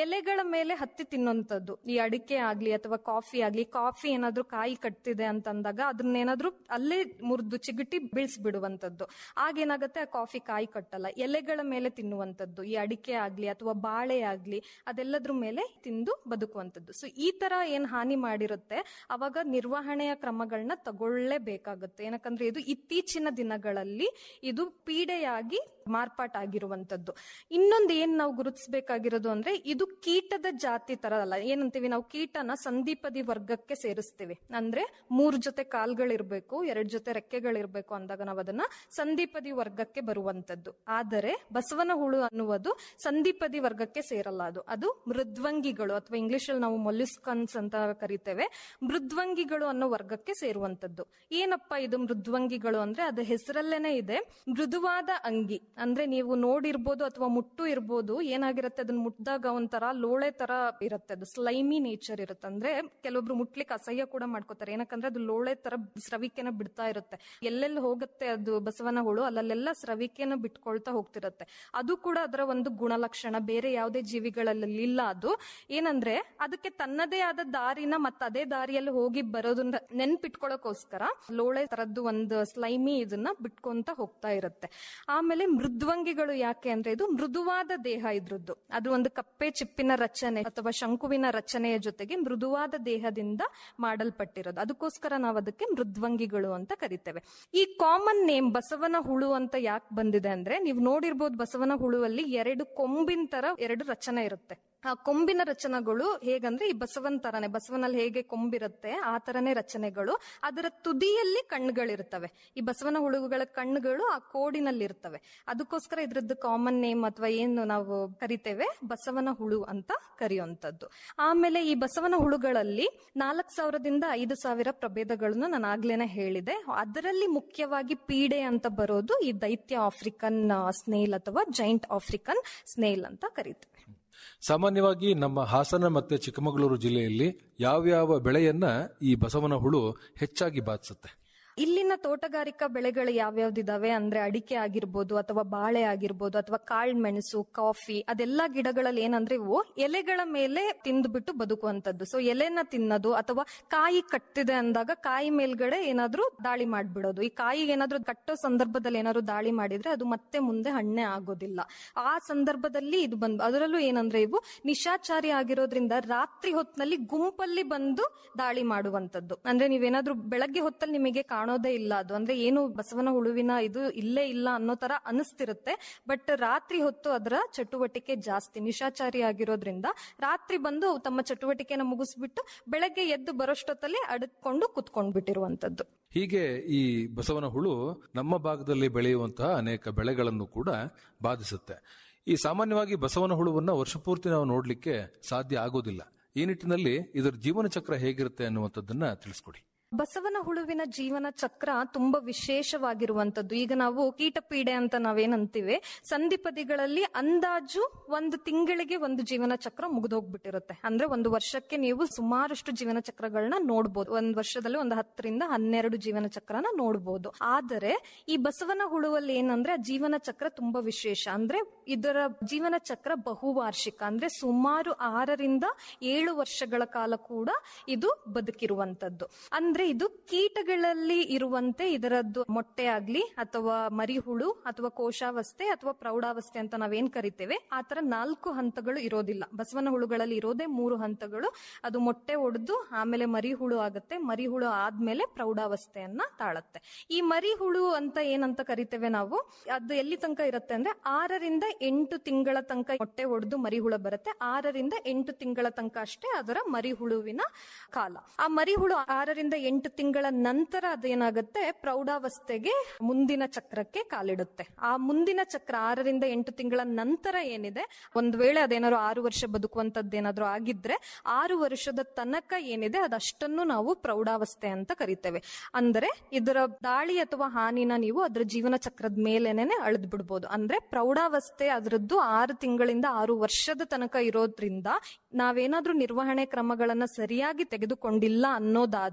ಎಲೆಗಳ ಮೇಲೆ ಹತ್ತಿ ತಿನ್ನುವಂಥದ್ದು ಈ ಅಡಿಕೆ ಆಗ್ಲಿ ಅಥವಾ ಕಾಫಿ ಆಗ್ಲಿ ಕಾಫಿ ಏನಾದ್ರೂ ಕಾಯಿ ಕಟ್ತಿದೆ ಅಂತಂದಾಗ ಅದನ್ನೇನಾದ್ರೂ ಅಲ್ಲೇ ಮುರಿದು ಚಿಗಟಿ ಬೀಳ್ಸ್ಬಿಡುವಂಥದ್ದು ಆಗೇನಾಗತ್ತೆ ಆ ಕಾಫಿ ಕಾಯಿ ಕಟ್ಟಲ್ಲ ಎಲೆಗಳ ಮೇಲೆ ತಿನ್ನುವಂಥದ್ದು ಈ ಅಡಿಕೆ ಆಗ್ಲಿ ಅಥವಾ ಬಾಳೆ ಆಗ್ಲಿ ಅದೆಲ್ಲದ್ರ ಮೇಲೆ ತಿಂದು ಬದುಕುವಂಥದ್ದು ಸೊ ಈ ತರ ಏನ್ ಹಾನಿ ಮಾಡಿರುತ್ತೆ ಅವಾಗ ನಿರ್ವಹಣೆಯ ಕ್ರಮಗಳನ್ನ ತಗೊಳ್ಳೇಬೇಕಾಗುತ್ತೆ ಏನಕ್ಕಂದ್ರೆ ಇದು ಇತ್ತೀಚಿನ ದಿನಗಳಲ್ಲಿ ಇದು ಪೀಡೆಯಾಗಿ ಮಾರ್ಪಾಟಾಗಿರುವಂತದ್ದು ಇನ್ನೊಂದು ಏನ್ ನಾವು ಗುರುತಿಸಬೇಕಾಗಿರೋದು ಅಂದ್ರೆ ಇದು ಕೀಟದ ಜಾತಿ ತರ ಅಲ್ಲ ಏನಂತೀವಿ ನಾವು ಕೀಟನ ಸಂದೀಪದಿ ವರ್ಗಕ್ಕೆ ಸೇರಿಸ್ತೀವಿ ಅಂದ್ರೆ ಮೂರ್ ಜೊತೆ ಕಾಲ್ಗಳಿರ್ಬೇಕು ಎರಡ್ ಜೊತೆ ರೆಕ್ಕೆಗಳಿರ್ಬೇಕು ಅಂದಾಗ ನಾವು ಅದನ್ನ ಸಂದೀಪದಿ ವರ್ಗಕ್ಕೆ ಬರುವಂತದ್ದು ಆದರೆ ಬಸವನ ಹುಳು ಅನ್ನುವುದು ಸಂದೀಪದಿ ವರ್ಗಕ್ಕೆ ಸೇರಲ್ಲ ಅದು ಅದು ಮೃದ್ವಂಗಿಗಳು ಅಥವಾ ಇಂಗ್ಲಿಷ್ ಅಲ್ಲಿ ನಾವು ಮೊಲಿಸ್ಕನ್ಸ್ ಅಂತ ಕರಿತೇವೆ ಮೃದ್ವಂಗಿಗಳು ಅನ್ನೋ ವರ್ಗಕ್ಕೆ ಸೇರುವಂತದ್ದು ಏನಪ್ಪಾ ಇದು ಮೃದ್ವಂಗಿಗಳು ಅಂದ್ರೆ ಅದು ಹೆಸರಲ್ಲೇನೆ ಇದೆ ಮೃದುವಾದ ಅಂಗಿ ಅಂದ್ರೆ ನೀವು ನೋಡಿರ್ಬೋದು ಅಥವಾ ಮುಟ್ಟು ಇರ್ಬೋದು ಏನಾಗಿರುತ್ತೆ ಅದನ್ನ ಮುಟ್ಟಿದಾಗ ಒಂಥರ ಲೋಳೆ ತರ ಇರುತ್ತೆ ಅದು ಸ್ಲೈಮಿ ನೇಚರ್ ಇರುತ್ತೆ ಅಂದ್ರೆ ಕೆಲವೊಬ್ರು ಮುಟ್ಲಿಕ್ಕೆ ಅಸಹ್ಯ ಕೂಡ ಮಾಡ್ಕೋತಾರೆ ಏನಕ್ಕಂದ್ರೆ ಅದು ಲೋಳೆ ತರ ಸ್ರವಿಕೆನ ಬಿಡ್ತಾ ಇರುತ್ತೆ ಎಲ್ಲೆಲ್ಲಿ ಹೋಗುತ್ತೆ ಅದು ಬಸವನ ಹುಳು ಅಲ್ಲಲ್ಲೆಲ್ಲ ಸ್ರವಿಕೆನ ಬಿಟ್ಕೊಳ್ತಾ ಹೋಗ್ತಿರುತ್ತೆ ಅದು ಕೂಡ ಅದರ ಒಂದು ಗುಣಲಕ್ಷಣ ಬೇರೆ ಯಾವುದೇ ಜೀವಿಗಳಲ್ಲಿ ಇಲ್ಲ ಅದು ಏನಂದ್ರೆ ಅದಕ್ಕೆ ತನ್ನದೇ ಆದ ದಾರಿನ ಮತ್ತೆ ಅದೇ ದಾರಿಯಲ್ಲಿ ಹೋಗಿ ಬರೋದನ್ನ ನೆನ್ಪಿಟ್ಕೊಳ್ಳೋಕೋಸ್ಕರ ಲೋಳೆ ತರದ್ದು ಒಂದು ಸ್ಲೈಮಿ ಇದನ್ನ ಬಿಟ್ಕೊಂತ ಹೋಗ್ತಾ ಇರುತ್ತೆ ಆಮೇಲೆ ಮೃದ್ವಂಗಿಗಳು ಯಾಕೆ ಅಂದ್ರೆ ಇದು ಮೃದುವಾದ ದೇಹ ಇದ್ರದ್ದು ಅದು ಒಂದು ಕಪ್ಪೆ ಚಿಪ್ಪಿನ ರಚನೆ ಅಥವಾ ಶಂಕುವಿನ ರಚನೆಯ ಜೊತೆಗೆ ಮೃದುವಾದ ದೇಹದಿಂದ ಮಾಡಲ್ಪಟ್ಟಿರೋದು ಅದಕ್ಕೋಸ್ಕರ ನಾವು ಅದಕ್ಕೆ ಮೃದ್ವಂಗಿಗಳು ಅಂತ ಕರಿತೇವೆ ಈ ಕಾಮನ್ ನೇಮ್ ಬಸವನ ಹುಳು ಅಂತ ಯಾಕೆ ಬಂದಿದೆ ಅಂದ್ರೆ ನೀವು ನೋಡಿರ್ಬೋದು ಬಸವನ ಹುಳುವಲ್ಲಿ ಎರಡು ಕೊಂಬಿನ ತರ ಎರಡು ರಚನೆ ಇರುತ್ತೆ ಆ ಕೊಂಬಿನ ರಚನೆಗಳು ಹೇಗಂದ್ರೆ ಈ ಬಸವನ್ ತರನೇ ಬಸವನಲ್ಲಿ ಹೇಗೆ ಕೊಂಬಿರುತ್ತೆ ಆ ತರನೇ ರಚನೆಗಳು ಅದರ ತುದಿಯಲ್ಲಿ ಕಣ್ಣುಗಳಿರ್ತವೆ ಈ ಬಸವನ ಹುಳುಗಳ ಕಣ್ಣುಗಳು ಆ ಕೋಡಿನಲ್ಲಿ ಇರ್ತವೆ ಅದಕ್ಕೋಸ್ಕರ ಇದ್ರದ್ದು ಕಾಮನ್ ನೇಮ್ ಅಥವಾ ಏನು ನಾವು ಕರಿತೇವೆ ಬಸವನ ಹುಳು ಅಂತ ಕರೆಯುವಂತದ್ದು ಆಮೇಲೆ ಈ ಬಸವನ ಹುಳುಗಳಲ್ಲಿ ನಾಲ್ಕ್ ಸಾವಿರದಿಂದ ಐದು ಸಾವಿರ ಪ್ರಭೇದಗಳನ್ನು ನಾನು ಆಗ್ಲೇನೆ ಹೇಳಿದೆ ಅದರಲ್ಲಿ ಮುಖ್ಯವಾಗಿ ಪೀಡೆ ಅಂತ ಬರೋದು ಈ ದೈತ್ಯ ಆಫ್ರಿಕನ್ ಸ್ನೇಲ್ ಅಥವಾ ಜೈಂಟ್ ಆಫ್ರಿಕನ್ ಸ್ನೇಲ್ ಅಂತ ಕರಿತೇವೆ ಸಾಮಾನ್ಯವಾಗಿ ನಮ್ಮ ಹಾಸನ ಮತ್ತೆ ಚಿಕ್ಕಮಗಳೂರು ಜಿಲ್ಲೆಯಲ್ಲಿ ಯಾವ್ಯಾವ ಬೆಳೆಯನ್ನ ಈ ಬಸವನ ಹುಳು ಹೆಚ್ಚಾಗಿ ಬಾಧಿಸುತ್ತೆ ಇಲ್ಲಿನ ತೋಟಗಾರಿಕಾ ಬೆಳೆಗಳು ಯಾವ್ಯಾವ್ದಿದಾವೆ ಅಂದ್ರೆ ಅಡಿಕೆ ಆಗಿರ್ಬೋದು ಅಥವಾ ಬಾಳೆ ಆಗಿರ್ಬೋದು ಅಥವಾ ಕಾಳ್ಮೆಣಸು ಕಾಫಿ ಅದೆಲ್ಲಾ ಗಿಡಗಳಲ್ಲಿ ಏನಂದ್ರೆ ಇವು ಎಲೆಗಳ ಮೇಲೆ ತಿಂದ್ಬಿಟ್ಟು ಬದುಕುವಂತದ್ದು ಸೊ ಎಲೆನ ತಿನ್ನೋದು ಅಥವಾ ಕಾಯಿ ಕಟ್ಟಿದೆ ಅಂದಾಗ ಕಾಯಿ ಮೇಲ್ಗಡೆ ಏನಾದ್ರೂ ದಾಳಿ ಮಾಡ್ಬಿಡೋದು ಈ ಕಾಯಿಗೆ ಏನಾದ್ರೂ ಕಟ್ಟೋ ಸಂದರ್ಭದಲ್ಲಿ ಏನಾದ್ರು ದಾಳಿ ಮಾಡಿದ್ರೆ ಅದು ಮತ್ತೆ ಮುಂದೆ ಹಣ್ಣೆ ಆಗೋದಿಲ್ಲ ಆ ಸಂದರ್ಭದಲ್ಲಿ ಇದು ಬಂದು ಅದರಲ್ಲೂ ಏನಂದ್ರೆ ಇವು ನಿಶಾಚಾರಿ ಆಗಿರೋದ್ರಿಂದ ರಾತ್ರಿ ಹೊತ್ತಿನಲ್ಲಿ ಗುಂಪಲ್ಲಿ ಬಂದು ದಾಳಿ ಮಾಡುವಂತದ್ದು ಅಂದ್ರೆ ನೀವೇನಾದ್ರೂ ಬೆಳಗ್ಗೆ ಹೊತ್ತಲ್ಲಿ ನಿಮಗೆ ಕಾಣೋದೇ ಇಲ್ಲ ಅದು ಅಂದ್ರೆ ಏನು ಬಸವನ ಹುಳುವಿನ ಇದು ಇಲ್ಲೇ ಇಲ್ಲ ಅನ್ನೋ ತರ ಅನಿಸ್ತಿರುತ್ತೆ ಬಟ್ ರಾತ್ರಿ ಹೊತ್ತು ಅದರ ಚಟುವಟಿಕೆ ಜಾಸ್ತಿ ನಿಶಾಚಾರಿ ಆಗಿರೋದ್ರಿಂದ ರಾತ್ರಿ ಬಂದು ಅವು ತಮ್ಮ ಚಟುವಟಿಕೆನ ಮುಗಿಸ್ಬಿಟ್ಟು ಬೆಳಗ್ಗೆ ಎದ್ದು ಬರೋಷ್ಟೊತ್ತಲ್ಲಿ ಅಡಕೊಂಡು ಕುತ್ಕೊಂಡ್ ಬಿಟ್ಟಿರುವಂತದ್ದು ಹೀಗೆ ಈ ಬಸವನ ಹುಳು ನಮ್ಮ ಭಾಗದಲ್ಲಿ ಬೆಳೆಯುವಂತಹ ಅನೇಕ ಬೆಳೆಗಳನ್ನು ಕೂಡ ಬಾಧಿಸುತ್ತೆ ಈ ಸಾಮಾನ್ಯವಾಗಿ ಬಸವನ ಹುಳುವನ್ನ ವರ್ಷಪೂರ್ತಿ ನಾವು ನೋಡ್ಲಿಕ್ಕೆ ಸಾಧ್ಯ ಆಗೋದಿಲ್ಲ ಈ ನಿಟ್ಟಿನಲ್ಲಿ ಇದರ ಜೀವನ ಚಕ್ರ ಹೇಗಿರುತ್ತೆ ಅನ್ನುವಂಥದ್ದನ್ನ ತಿಳಿಸ್ಕೊಡಿ ಬಸವನ ಹುಳುವಿನ ಜೀವನ ಚಕ್ರ ತುಂಬಾ ವಿಶೇಷವಾಗಿರುವಂತದ್ದು ಈಗ ನಾವು ಕೀಟಪೀಡೆ ಅಂತ ನಾವೇನಂತೀವಿ ಸಂಧಿಪದಿಗಳಲ್ಲಿ ಅಂದಾಜು ಒಂದು ತಿಂಗಳಿಗೆ ಒಂದು ಜೀವನ ಚಕ್ರ ಮುಗಿದೋಗ್ಬಿಟ್ಟಿರುತ್ತೆ ಅಂದ್ರೆ ಒಂದು ವರ್ಷಕ್ಕೆ ನೀವು ಸುಮಾರಷ್ಟು ಜೀವನ ಚಕ್ರಗಳನ್ನ ನೋಡ್ಬೋದು ಒಂದ್ ವರ್ಷದಲ್ಲಿ ಒಂದು ಹತ್ತರಿಂದ ಹನ್ನೆರಡು ಜೀವನ ಚಕ್ರನ ನೋಡ್ಬೋದು ಆದರೆ ಈ ಬಸವನ ಹುಳುವಲ್ಲಿ ಏನಂದ್ರೆ ಆ ಜೀವನ ಚಕ್ರ ತುಂಬಾ ವಿಶೇಷ ಅಂದ್ರೆ ಇದರ ಜೀವನ ಚಕ್ರ ಬಹುವಾರ್ಷಿಕ ಅಂದ್ರೆ ಸುಮಾರು ಆರರಿಂದ ಏಳು ವರ್ಷಗಳ ಕಾಲ ಕೂಡ ಇದು ಬದುಕಿರುವಂತದ್ದು ಅಂದ್ರೆ ಇದು ಕೀಟಗಳಲ್ಲಿ ಇರುವಂತೆ ಇದರದ್ದು ಮೊಟ್ಟೆ ಆಗ್ಲಿ ಅಥವಾ ಮರಿಹುಳು ಅಥವಾ ಕೋಶಾವಸ್ಥೆ ಅಥವಾ ಪ್ರೌಢಾವಸ್ಥೆ ಅಂತ ನಾವೇನ್ ಕರಿತೇವೆ ಆ ತರ ನಾಲ್ಕು ಹಂತಗಳು ಇರೋದಿಲ್ಲ ಬಸವನ ಹುಳುಗಳಲ್ಲಿ ಇರೋದೇ ಮೂರು ಹಂತಗಳು ಅದು ಮೊಟ್ಟೆ ಒಡೆದು ಆಮೇಲೆ ಮರಿಹುಳು ಆಗುತ್ತೆ ಮರಿಹುಳು ಆದ್ಮೇಲೆ ಪ್ರೌಢಾವಸ್ಥೆಯನ್ನ ತಾಳತ್ತೆ ಈ ಮರಿಹುಳು ಅಂತ ಏನಂತ ಕರಿತೇವೆ ನಾವು ಅದು ಎಲ್ಲಿ ತನಕ ಇರುತ್ತೆ ಅಂದ್ರೆ ಆರರಿಂದ ಎಂಟು ತಿಂಗಳ ತನಕ ಮೊಟ್ಟೆ ಒಡೆದು ಮರಿಹುಳ ಬರುತ್ತೆ ಆರರಿಂದ ಎಂಟು ತಿಂಗಳ ತನಕ ಅಷ್ಟೇ ಅದರ ಮರಿಹುಳುವಿನ ಕಾಲ ಆ ಮರಿಹುಳು ಆರರಿಂದ ಎಂಟು ತಿಂಗಳ ನಂತರ ಅದೇನಾಗುತ್ತೆ ಪ್ರೌಢಾವಸ್ಥೆಗೆ ಮುಂದಿನ ಚಕ್ರಕ್ಕೆ ಕಾಲಿಡುತ್ತೆ ಆ ಮುಂದಿನ ಚಕ್ರ ಆರರಿಂದ ಎಂಟು ತಿಂಗಳ ನಂತರ ಏನಿದೆ ಒಂದ್ ವೇಳೆ ಅದೇನಾದ್ರು ಆರು ವರ್ಷ ಬದುಕುವಂತದ್ದೇನಾದ್ರೂ ಆಗಿದ್ರೆ ಆರು ವರ್ಷದ ತನಕ ಏನಿದೆ ಅದಷ್ಟನ್ನು ನಾವು ಪ್ರೌಢಾವಸ್ಥೆ ಅಂತ ಕರಿತೇವೆ ಅಂದ್ರೆ ಇದರ ದಾಳಿ ಅಥವಾ ಹಾನಿನ ನೀವು ಅದರ ಜೀವನ ಚಕ್ರದ ಮೇಲೆನೆ ಅಳೆದ್ ಬಿಡ್ಬೋದು ಅಂದ್ರೆ ಪ್ರೌಢಾವಸ್ಥೆ ಅದರದ್ದು ಆರು ತಿಂಗಳಿಂದ ಆರು ವರ್ಷದ ತನಕ ಇರೋದ್ರಿಂದ ನಾವೇನಾದ್ರೂ ನಿರ್ವಹಣೆ ಕ್ರಮಗಳನ್ನ ಸರಿಯಾಗಿ ತೆಗೆದುಕೊಂಡಿಲ್ಲ ಅನ್ನೋದಾದರೆ ಅದರ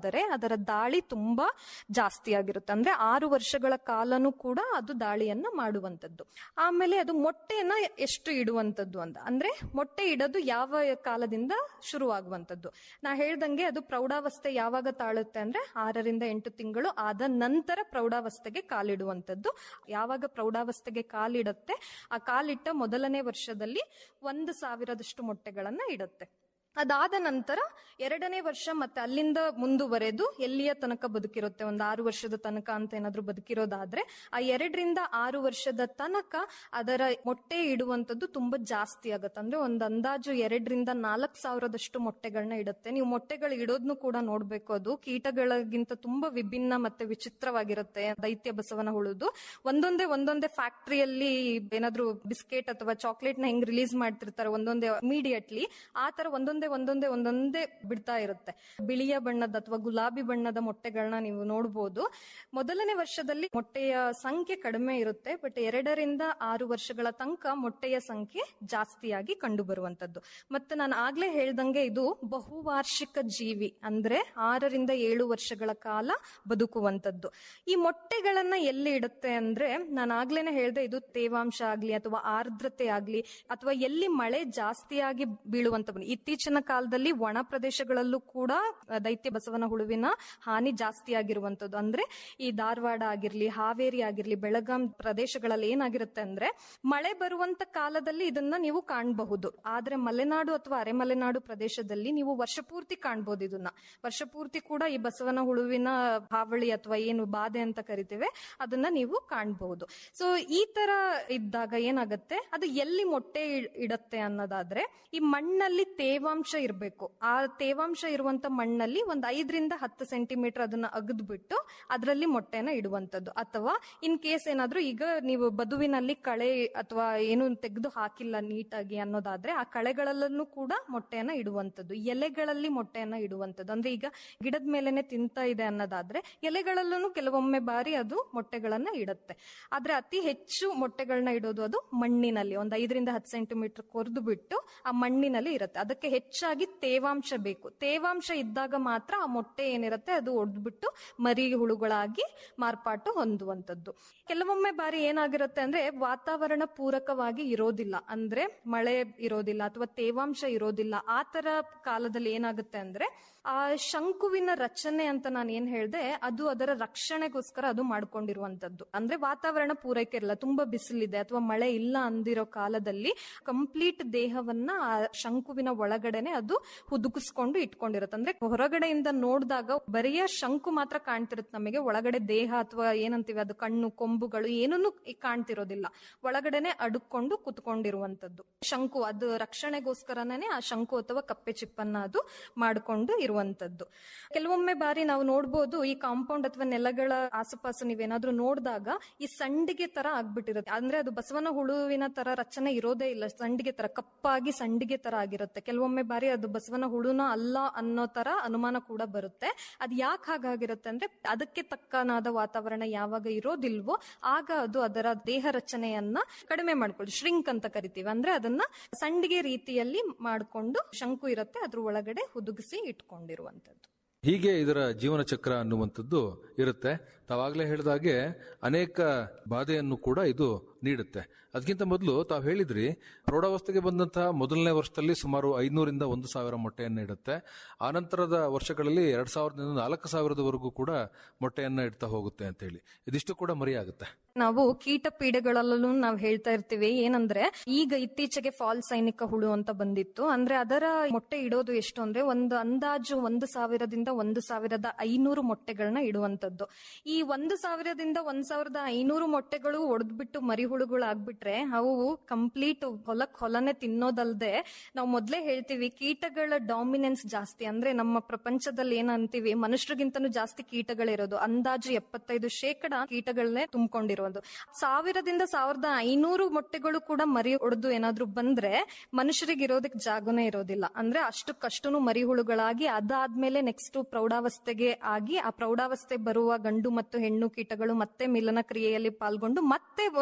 ಅದರ ದಾಳಿ ತುಂಬಾ ಜಾಸ್ತಿ ಆಗಿರುತ್ತೆ ಅಂದ್ರೆ ಆರು ವರ್ಷಗಳ ಕಾಲನೂ ಕೂಡ ಅದು ದಾಳಿಯನ್ನ ಮಾಡುವಂತದ್ದು ಆಮೇಲೆ ಅದು ಮೊಟ್ಟೆಯನ್ನ ಎಷ್ಟು ಇಡುವಂತದ್ದು ಅಂತ ಅಂದ್ರೆ ಮೊಟ್ಟೆ ಇಡೋದು ಯಾವ ಕಾಲದಿಂದ ಶುರುವಾಗುವಂತದ್ದು ನಾ ಹೇಳ್ದಂಗೆ ಅದು ಪ್ರೌಢಾವಸ್ಥೆ ಯಾವಾಗ ತಾಳುತ್ತೆ ಅಂದ್ರೆ ಆರರಿಂದ ಎಂಟು ತಿಂಗಳು ಆದ ನಂತರ ಪ್ರೌಢಾವಸ್ಥೆಗೆ ಕಾಲಿಡುವಂತದ್ದು ಯಾವಾಗ ಪ್ರೌಢಾವಸ್ಥೆಗೆ ಕಾಲಿಡುತ್ತೆ ಆ ಕಾಲಿಟ್ಟ ಮೊದಲನೇ ವರ್ಷದಲ್ಲಿ ಒಂದು ಸಾವಿರದಷ್ಟು ಮೊಟ್ಟೆಗಳನ್ನ ಇಡುತ್ತೆ ಅದಾದ ನಂತರ ಎರಡನೇ ವರ್ಷ ಮತ್ತೆ ಅಲ್ಲಿಂದ ಮುಂದುವರೆದು ಎಲ್ಲಿಯ ತನಕ ಬದುಕಿರುತ್ತೆ ಒಂದು ಆರು ವರ್ಷದ ತನಕ ಅಂತ ಏನಾದ್ರೂ ಬದುಕಿರೋದಾದ್ರೆ ಆ ಎರಡರಿಂದ ಆರು ವರ್ಷದ ತನಕ ಅದರ ಮೊಟ್ಟೆ ಇಡುವಂತದ್ದು ತುಂಬಾ ಜಾಸ್ತಿ ಆಗುತ್ತೆ ಅಂದ್ರೆ ಒಂದು ಅಂದಾಜು ಎರಡರಿಂದ ನಾಲ್ಕು ಸಾವಿರದಷ್ಟು ಮೊಟ್ಟೆಗಳನ್ನ ಇಡುತ್ತೆ ನೀವು ಮೊಟ್ಟೆಗಳು ಇಡೋದ್ನು ಕೂಡ ನೋಡ್ಬೇಕು ಅದು ಕೀಟಗಳಿಗಿಂತ ತುಂಬಾ ವಿಭಿನ್ನ ಮತ್ತೆ ವಿಚಿತ್ರವಾಗಿರುತ್ತೆ ದೈತ್ಯ ಬಸವನ ಹುಳುದು ಒಂದೊಂದೇ ಒಂದೊಂದೇ ಫ್ಯಾಕ್ಟರಿಯಲ್ಲಿ ಏನಾದ್ರೂ ಬಿಸ್ಕೆಟ್ ಅಥವಾ ಚಾಕ್ಲೇಟ್ ನ ಹೆಂಗ್ ರಿಲೀಸ್ ಮಾಡ್ತಿರ್ತಾರೆ ಒಂದೊಂದೇ ಇಮಿಡಿಯೇಟ್ಲಿ ಆ ತರ ಒಂದೊಂದೇ ಒಂದೊಂದೇ ಒಂದೊಂದೇ ಬಿಡ್ತಾ ಇರುತ್ತೆ ಬಿಳಿಯ ಬಣ್ಣದ ಅಥವಾ ಗುಲಾಬಿ ಬಣ್ಣದ ಮೊಟ್ಟೆಗಳನ್ನ ನೀವು ನೋಡಬಹುದು ಮೊದಲನೇ ವರ್ಷದಲ್ಲಿ ಮೊಟ್ಟೆಯ ಸಂಖ್ಯೆ ಕಡಿಮೆ ಇರುತ್ತೆ ಬಟ್ ಎರಡರಿಂದ ಆರು ವರ್ಷಗಳ ತನಕ ಮೊಟ್ಟೆಯ ಸಂಖ್ಯೆ ಜಾಸ್ತಿಯಾಗಿ ಕಂಡು ಬರುವಂತದ್ದು ಮತ್ತೆ ನಾನು ಆಗ್ಲೇ ಹೇಳ್ದಂಗೆ ಇದು ಬಹುವಾರ್ಷಿಕ ಜೀವಿ ಅಂದ್ರೆ ಆರರಿಂದ ಏಳು ವರ್ಷಗಳ ಕಾಲ ಬದುಕುವಂತದ್ದು ಈ ಮೊಟ್ಟೆಗಳನ್ನ ಎಲ್ಲಿ ಇಡುತ್ತೆ ಅಂದ್ರೆ ನಾನು ಆಗ್ಲೇನೆ ಹೇಳ್ದೆ ಇದು ತೇವಾಂಶ ಆಗ್ಲಿ ಅಥವಾ ಆರ್ದ್ರತೆ ಆಗ್ಲಿ ಅಥವಾ ಎಲ್ಲಿ ಮಳೆ ಜಾಸ್ತಿಯಾಗಿ ಬೀಳುವಂತದ್ದು ಇತ್ತೀಚಿನ ಕಾಲದಲ್ಲಿ ಒಣ ಪ್ರದೇಶಗಳಲ್ಲೂ ಕೂಡ ದೈತ್ಯ ಬಸವನ ಹುಳುವಿನ ಹಾನಿ ಜಾಸ್ತಿ ಆಗಿರುವಂತದ್ದು ಅಂದ್ರೆ ಈ ಧಾರವಾಡ ಆಗಿರ್ಲಿ ಹಾವೇರಿ ಆಗಿರ್ಲಿ ಬೆಳಗಾಂ ಪ್ರದೇಶಗಳಲ್ಲಿ ಏನಾಗಿರುತ್ತೆ ಅಂದ್ರೆ ಮಳೆ ಬರುವಂತ ಕಾಲದಲ್ಲಿ ಇದನ್ನ ನೀವು ಕಾಣಬಹುದು ಆದ್ರೆ ಮಲೆನಾಡು ಅಥವಾ ಅರೆಮಲೆನಾಡು ಪ್ರದೇಶದಲ್ಲಿ ನೀವು ವರ್ಷಪೂರ್ತಿ ಕಾಣ್ಬೋದು ಇದನ್ನ ವರ್ಷಪೂರ್ತಿ ಕೂಡ ಈ ಬಸವನ ಹುಳುವಿನ ಹಾವಳಿ ಅಥವಾ ಏನು ಬಾಧೆ ಅಂತ ಕರಿತೇವೆ ಅದನ್ನ ನೀವು ಕಾಣಬಹುದು ಸೊ ಈ ತರ ಇದ್ದಾಗ ಏನಾಗುತ್ತೆ ಅದು ಎಲ್ಲಿ ಮೊಟ್ಟೆ ಇ- ಇಡತ್ತೆ ಅನ್ನೋದಾದ್ರೆ ಈ ಮಣ್ಣಲ್ಲಿ ತೇವಾಂಶ ಇರಬೇಕು ಆ ತೇವಾಂಶ ಇರುವಂತ ಮಣ್ಣಲ್ಲಿ ಒಂದ್ ಐದರಿಂದ ಹತ್ತು ಸೆಂಟಿಮೀಟರ್ ಅದನ್ನ ಅಗದ್ಬಿಟ್ಟು ಅದರಲ್ಲಿ ಮೊಟ್ಟೆನ ಇಡುವಂತದ್ದು ಅಥವಾ ಇನ್ ಕೇಸ್ ಏನಾದ್ರೂ ಈಗ ನೀವು ಬದುವಿನಲ್ಲಿ ಕಳೆ ಅಥವಾ ಏನು ತೆಗೆದು ಹಾಕಿಲ್ಲ ನೀಟಾಗಿ ಅನ್ನೋದಾದ್ರೆ ಆ ಕಳೆಗಳಲ್ಲೂ ಕೂಡ ಮೊಟ್ಟೆಯನ್ನ ಇಡುವಂತದ್ದು ಎಲೆಗಳಲ್ಲಿ ಮೊಟ್ಟೆಯನ್ನ ಇಡುವಂತದ್ದು ಅಂದ್ರೆ ಈಗ ಗಿಡದ ಮೇಲೆನೆ ತಿಂತಾ ಇದೆ ಅನ್ನೋದಾದ್ರೆ ಎಲೆಗಳಲ್ಲೂ ಕೆಲವೊಮ್ಮೆ ಬಾರಿ ಅದು ಮೊಟ್ಟೆಗಳನ್ನ ಇಡುತ್ತೆ ಆದ್ರೆ ಅತಿ ಹೆಚ್ಚು ಮೊಟ್ಟೆಗಳನ್ನ ಇಡೋದು ಅದು ಮಣ್ಣಿನಲ್ಲಿ ಒಂದ್ ಐದರಿಂದ ಹತ್ತು ಸೆಂಟಿಮೀಟರ್ ಕೊರೆದು ಬಿಟ್ಟು ಆ ಮಣ್ಣಿನಲ್ಲಿ ಇರುತ್ತೆ ಅದಕ್ಕೆ ಹೆಚ್ಚಾಗಿ ತೇವಾಂಶ ಬೇಕು ತೇವಾಂಶ ಇದ್ದಾಗ ಮಾತ್ರ ಆ ಮೊಟ್ಟೆ ಏನಿರುತ್ತೆ ಅದು ಒಡ್ದ್ಬಿಟ್ಟು ಮರಿ ಹುಳುಗಳಾಗಿ ಮಾರ್ಪಾಟು ಹೊಂದುವಂತದ್ದು ಕೆಲವೊಮ್ಮೆ ಬಾರಿ ಏನಾಗಿರುತ್ತೆ ಅಂದ್ರೆ ವಾತಾವರಣ ಪೂರಕವಾಗಿ ಇರೋದಿಲ್ಲ ಅಂದ್ರೆ ಮಳೆ ಇರೋದಿಲ್ಲ ಅಥವಾ ತೇವಾಂಶ ಇರೋದಿಲ್ಲ ಆ ತರ ಕಾಲದಲ್ಲಿ ಏನಾಗುತ್ತೆ ಅಂದ್ರೆ ಆ ಶಂಕುವಿನ ರಚನೆ ಅಂತ ನಾನು ಏನ್ ಹೇಳ್ದೆ ಅದು ಅದರ ರಕ್ಷಣೆಗೋಸ್ಕರ ಅದು ಮಾಡ್ಕೊಂಡಿರುವಂತದ್ದು ಅಂದ್ರೆ ವಾತಾವರಣ ಪೂರೈಕೆ ಇರಲ್ಲ ತುಂಬಾ ಬಿಸಿಲಿದೆ ಅಥವಾ ಮಳೆ ಇಲ್ಲ ಅಂದಿರೋ ಕಾಲದಲ್ಲಿ ಕಂಪ್ಲೀಟ್ ದೇಹವನ್ನ ಆ ಶಂಕುವಿನ ಒಳಗಡೆನೆ ಅದು ಹುದುಗಿಸ್ಕೊಂಡು ಇಟ್ಕೊಂಡಿರುತ್ತೆ ಅಂದ್ರೆ ಹೊರಗಡೆಯಿಂದ ನೋಡಿದಾಗ ಬರಿಯ ಶಂಕು ಮಾತ್ರ ಕಾಣ್ತಿರುತ್ತೆ ನಮಗೆ ಒಳಗಡೆ ದೇಹ ಅಥವಾ ಏನಂತೀವಿ ಅದು ಕಣ್ಣು ಕೊಂಬುಗಳು ಏನನ್ನು ಕಾಣ್ತಿರೋದಿಲ್ಲ ಒಳಗಡೆನೆ ಅಡುಕೊಂಡು ಕುತ್ಕೊಂಡಿರುವಂತದ್ದು ಶಂಕು ಅದು ರಕ್ಷಣೆಗೋಸ್ಕರನೇ ಆ ಶಂಕು ಅಥವಾ ಕಪ್ಪೆ ಚಿಪ್ಪನ್ನ ಅದು ಮಾಡ್ಕೊಂಡು ಇರುವಂತದ್ದು ಕೆಲವೊಮ್ಮೆ ಬಾರಿ ನಾವು ನೋಡ್ಬೋದು ಈ ಕಾಂಪೌಂಡ್ ಅಥವಾ ನೆಲಗಳ ಆಸುಪಾಸು ನೀವೇನಾದ್ರೂ ನೋಡಿದಾಗ ಈ ಸಂಡಿಗೆ ತರ ಆಗ್ಬಿಟ್ಟಿರುತ್ತೆ ಅಂದ್ರೆ ಅದು ಬಸವನ ಹುಳುವಿನ ತರ ರಚನೆ ಇರೋದೇ ಇಲ್ಲ ಸಂಡಿಗೆ ತರ ಕಪ್ಪಾಗಿ ಸಂಡಿಗೆ ತರ ಆಗಿರುತ್ತೆ ಕೆಲವೊಮ್ಮೆ ಬಾರಿ ಅದು ಬಸವನ ಹುಳುನ ಅಲ್ಲ ಅನ್ನೋ ತರ ಅನುಮಾನ ಕೂಡ ಬರುತ್ತೆ ಅದ್ ಯಾಕೆ ಹಾಗಾಗಿರುತ್ತೆ ಅಂದ್ರೆ ಅದಕ್ಕೆ ತಕ್ಕನಾದ ವಾತಾವರಣ ಯಾವಾಗ ಇರೋದಿಲ್ವೋ ಆಗ ಅದು ಅದರ ದೇಹ ರಚನೆಯನ್ನ ಕಡಿಮೆ ಮಾಡ್ಕೊಳ್ಳಿ ಶ್ರಿಂಕ್ ಅಂತ ಕರಿತೀವಿ ಅಂದ್ರೆ ಅದನ್ನ ಸಂಡಿಗೆ ರೀತಿಯಲ್ಲಿ ಮಾಡ್ಕೊಂಡು ಶಂಕು ಇರುತ್ತೆ ಅದ್ರ ಒಳಗಡೆ ಹುದುಗಿಸಿ ಇಟ್ಕೊಂಡಿರುವಂತದ್ದು ಹೀಗೆ ಇದರ ಜೀವನ ಚಕ್ರ ಅನ್ನುವಂಥದ್ದು ಇರುತ್ತೆ ತಾವಾಗಲೇ ಹೇಳಿದಾಗೆ ಅನೇಕ ಬಾಧೆಯನ್ನು ಕೂಡ ಇದು ನೀಡುತ್ತೆ ಅದಕ್ಕಿಂತ ಮೊದಲು ತಾವು ಹೇಳಿದ್ರಿ ಪ್ರೌಢಾವಸ್ಥೆಗೆ ಬಂದಂತಹ ಮೊದಲನೇ ವರ್ಷದಲ್ಲಿ ಸುಮಾರು ಐನೂರಿಂದ ಒಂದು ಸಾವಿರ ಮೊಟ್ಟೆಯನ್ನು ಇಡುತ್ತೆ ಆನಂತರದ ವರ್ಷಗಳಲ್ಲಿ ಎರಡ್ ಸಾವಿರದಿಂದ ನಾಲ್ಕು ಸಾವಿರದವರೆಗೂ ಕೂಡ ಮೊಟ್ಟೆಯನ್ನ ಇಡ್ತಾ ಹೋಗುತ್ತೆ ಅಂತ ಹೇಳಿ ಇದಿಷ್ಟು ಕೂಡ ಮರಿಯಾಗುತ್ತೆ ನಾವು ಕೀಟ ಪೀಡೆಗಳಲ್ಲೂ ನಾವು ಹೇಳ್ತಾ ಇರ್ತೀವಿ ಏನಂದ್ರೆ ಈಗ ಇತ್ತೀಚೆಗೆ ಫಾಲ್ ಸೈನಿಕ ಹುಳು ಅಂತ ಬಂದಿತ್ತು ಅಂದ್ರೆ ಅದರ ಮೊಟ್ಟೆ ಇಡೋದು ಎಷ್ಟು ಅಂದ್ರೆ ಒಂದು ಅಂದಾಜು ಒಂದು ಸಾವಿರದಿಂದ ಒಂದು ಸಾವಿರದ ಐನೂರು ಮೊಟ್ಟೆಗಳನ್ನ ಇಡುವಂತದ್ದು ಈ ಒಂದು ಸಾವಿರದಿಂದ ಒಂದ್ ಸಾವಿರದ ಐನೂರು ಮೊಟ್ಟೆಗಳು ಒಡೆದ್ಬಿಟ್ಟು ಮರಿ ಹುಳುಗಳಾಗ್ಬಿಟ್ರೆ ಅವು ಕಂಪ್ಲೀಟ್ ಹೊಲಕ್ ಹೊಲನೆ ತಿನ್ನೋದಲ್ದೆ ನಾವು ಮೊದ್ಲೇ ಹೇಳ್ತೀವಿ ಕೀಟಗಳ ಡಾಮಿನೆನ್ಸ್ ಜಾಸ್ತಿ ಅಂದ್ರೆ ನಮ್ಮ ಪ್ರಪಂಚದಲ್ಲಿ ಏನಂತೀವಿ ಮನುಷ್ಯರಿಗಿಂತನೂ ಜಾಸ್ತಿ ಕೀಟಗಳಿರೋದು ಅಂದಾಜು ಎಪ್ಪತ್ತೈದು ಶೇಕಡ ಕೀಟಗಳನ್ನೇ ತುಂಬಿಕೊಂಡಿರೋದು ಸಾವಿರದಿಂದ ಸಾವಿರದ ಐನೂರು ಮೊಟ್ಟೆಗಳು ಕೂಡ ಮರಿ ಒಡೆದು ಏನಾದ್ರೂ ಬಂದ್ರೆ ಮನುಷ್ಯರಿಗೆ ಇರೋದಕ್ಕೆ ಜಾಗನೇ ಇರೋದಿಲ್ಲ ಅಂದ್ರೆ ಅಷ್ಟಕ್ಕಷ್ಟುನು ಮರಿ ಹುಳುಗಳಾಗಿ ಅದಾದ್ಮೇಲೆ ನೆಕ್ಸ್ಟ್ ಪ್ರೌಢಾವಸ್ಥೆಗೆ ಆಗಿ ಆ ಪ್ರೌಢಾವಸ್ಥೆ ಬರುವ ಗಂಡು ಮತ್ತು ಹೆಣ್ಣು ಕೀಟಗಳು ಮತ್ತೆ ಮಿಲನ ಕ್ರಿಯೆಯಲ್ಲಿ ಪಾಲ್ಗೊಂಡು ಮತ್ತೆ ಪ್ರತಿಯೊಂದು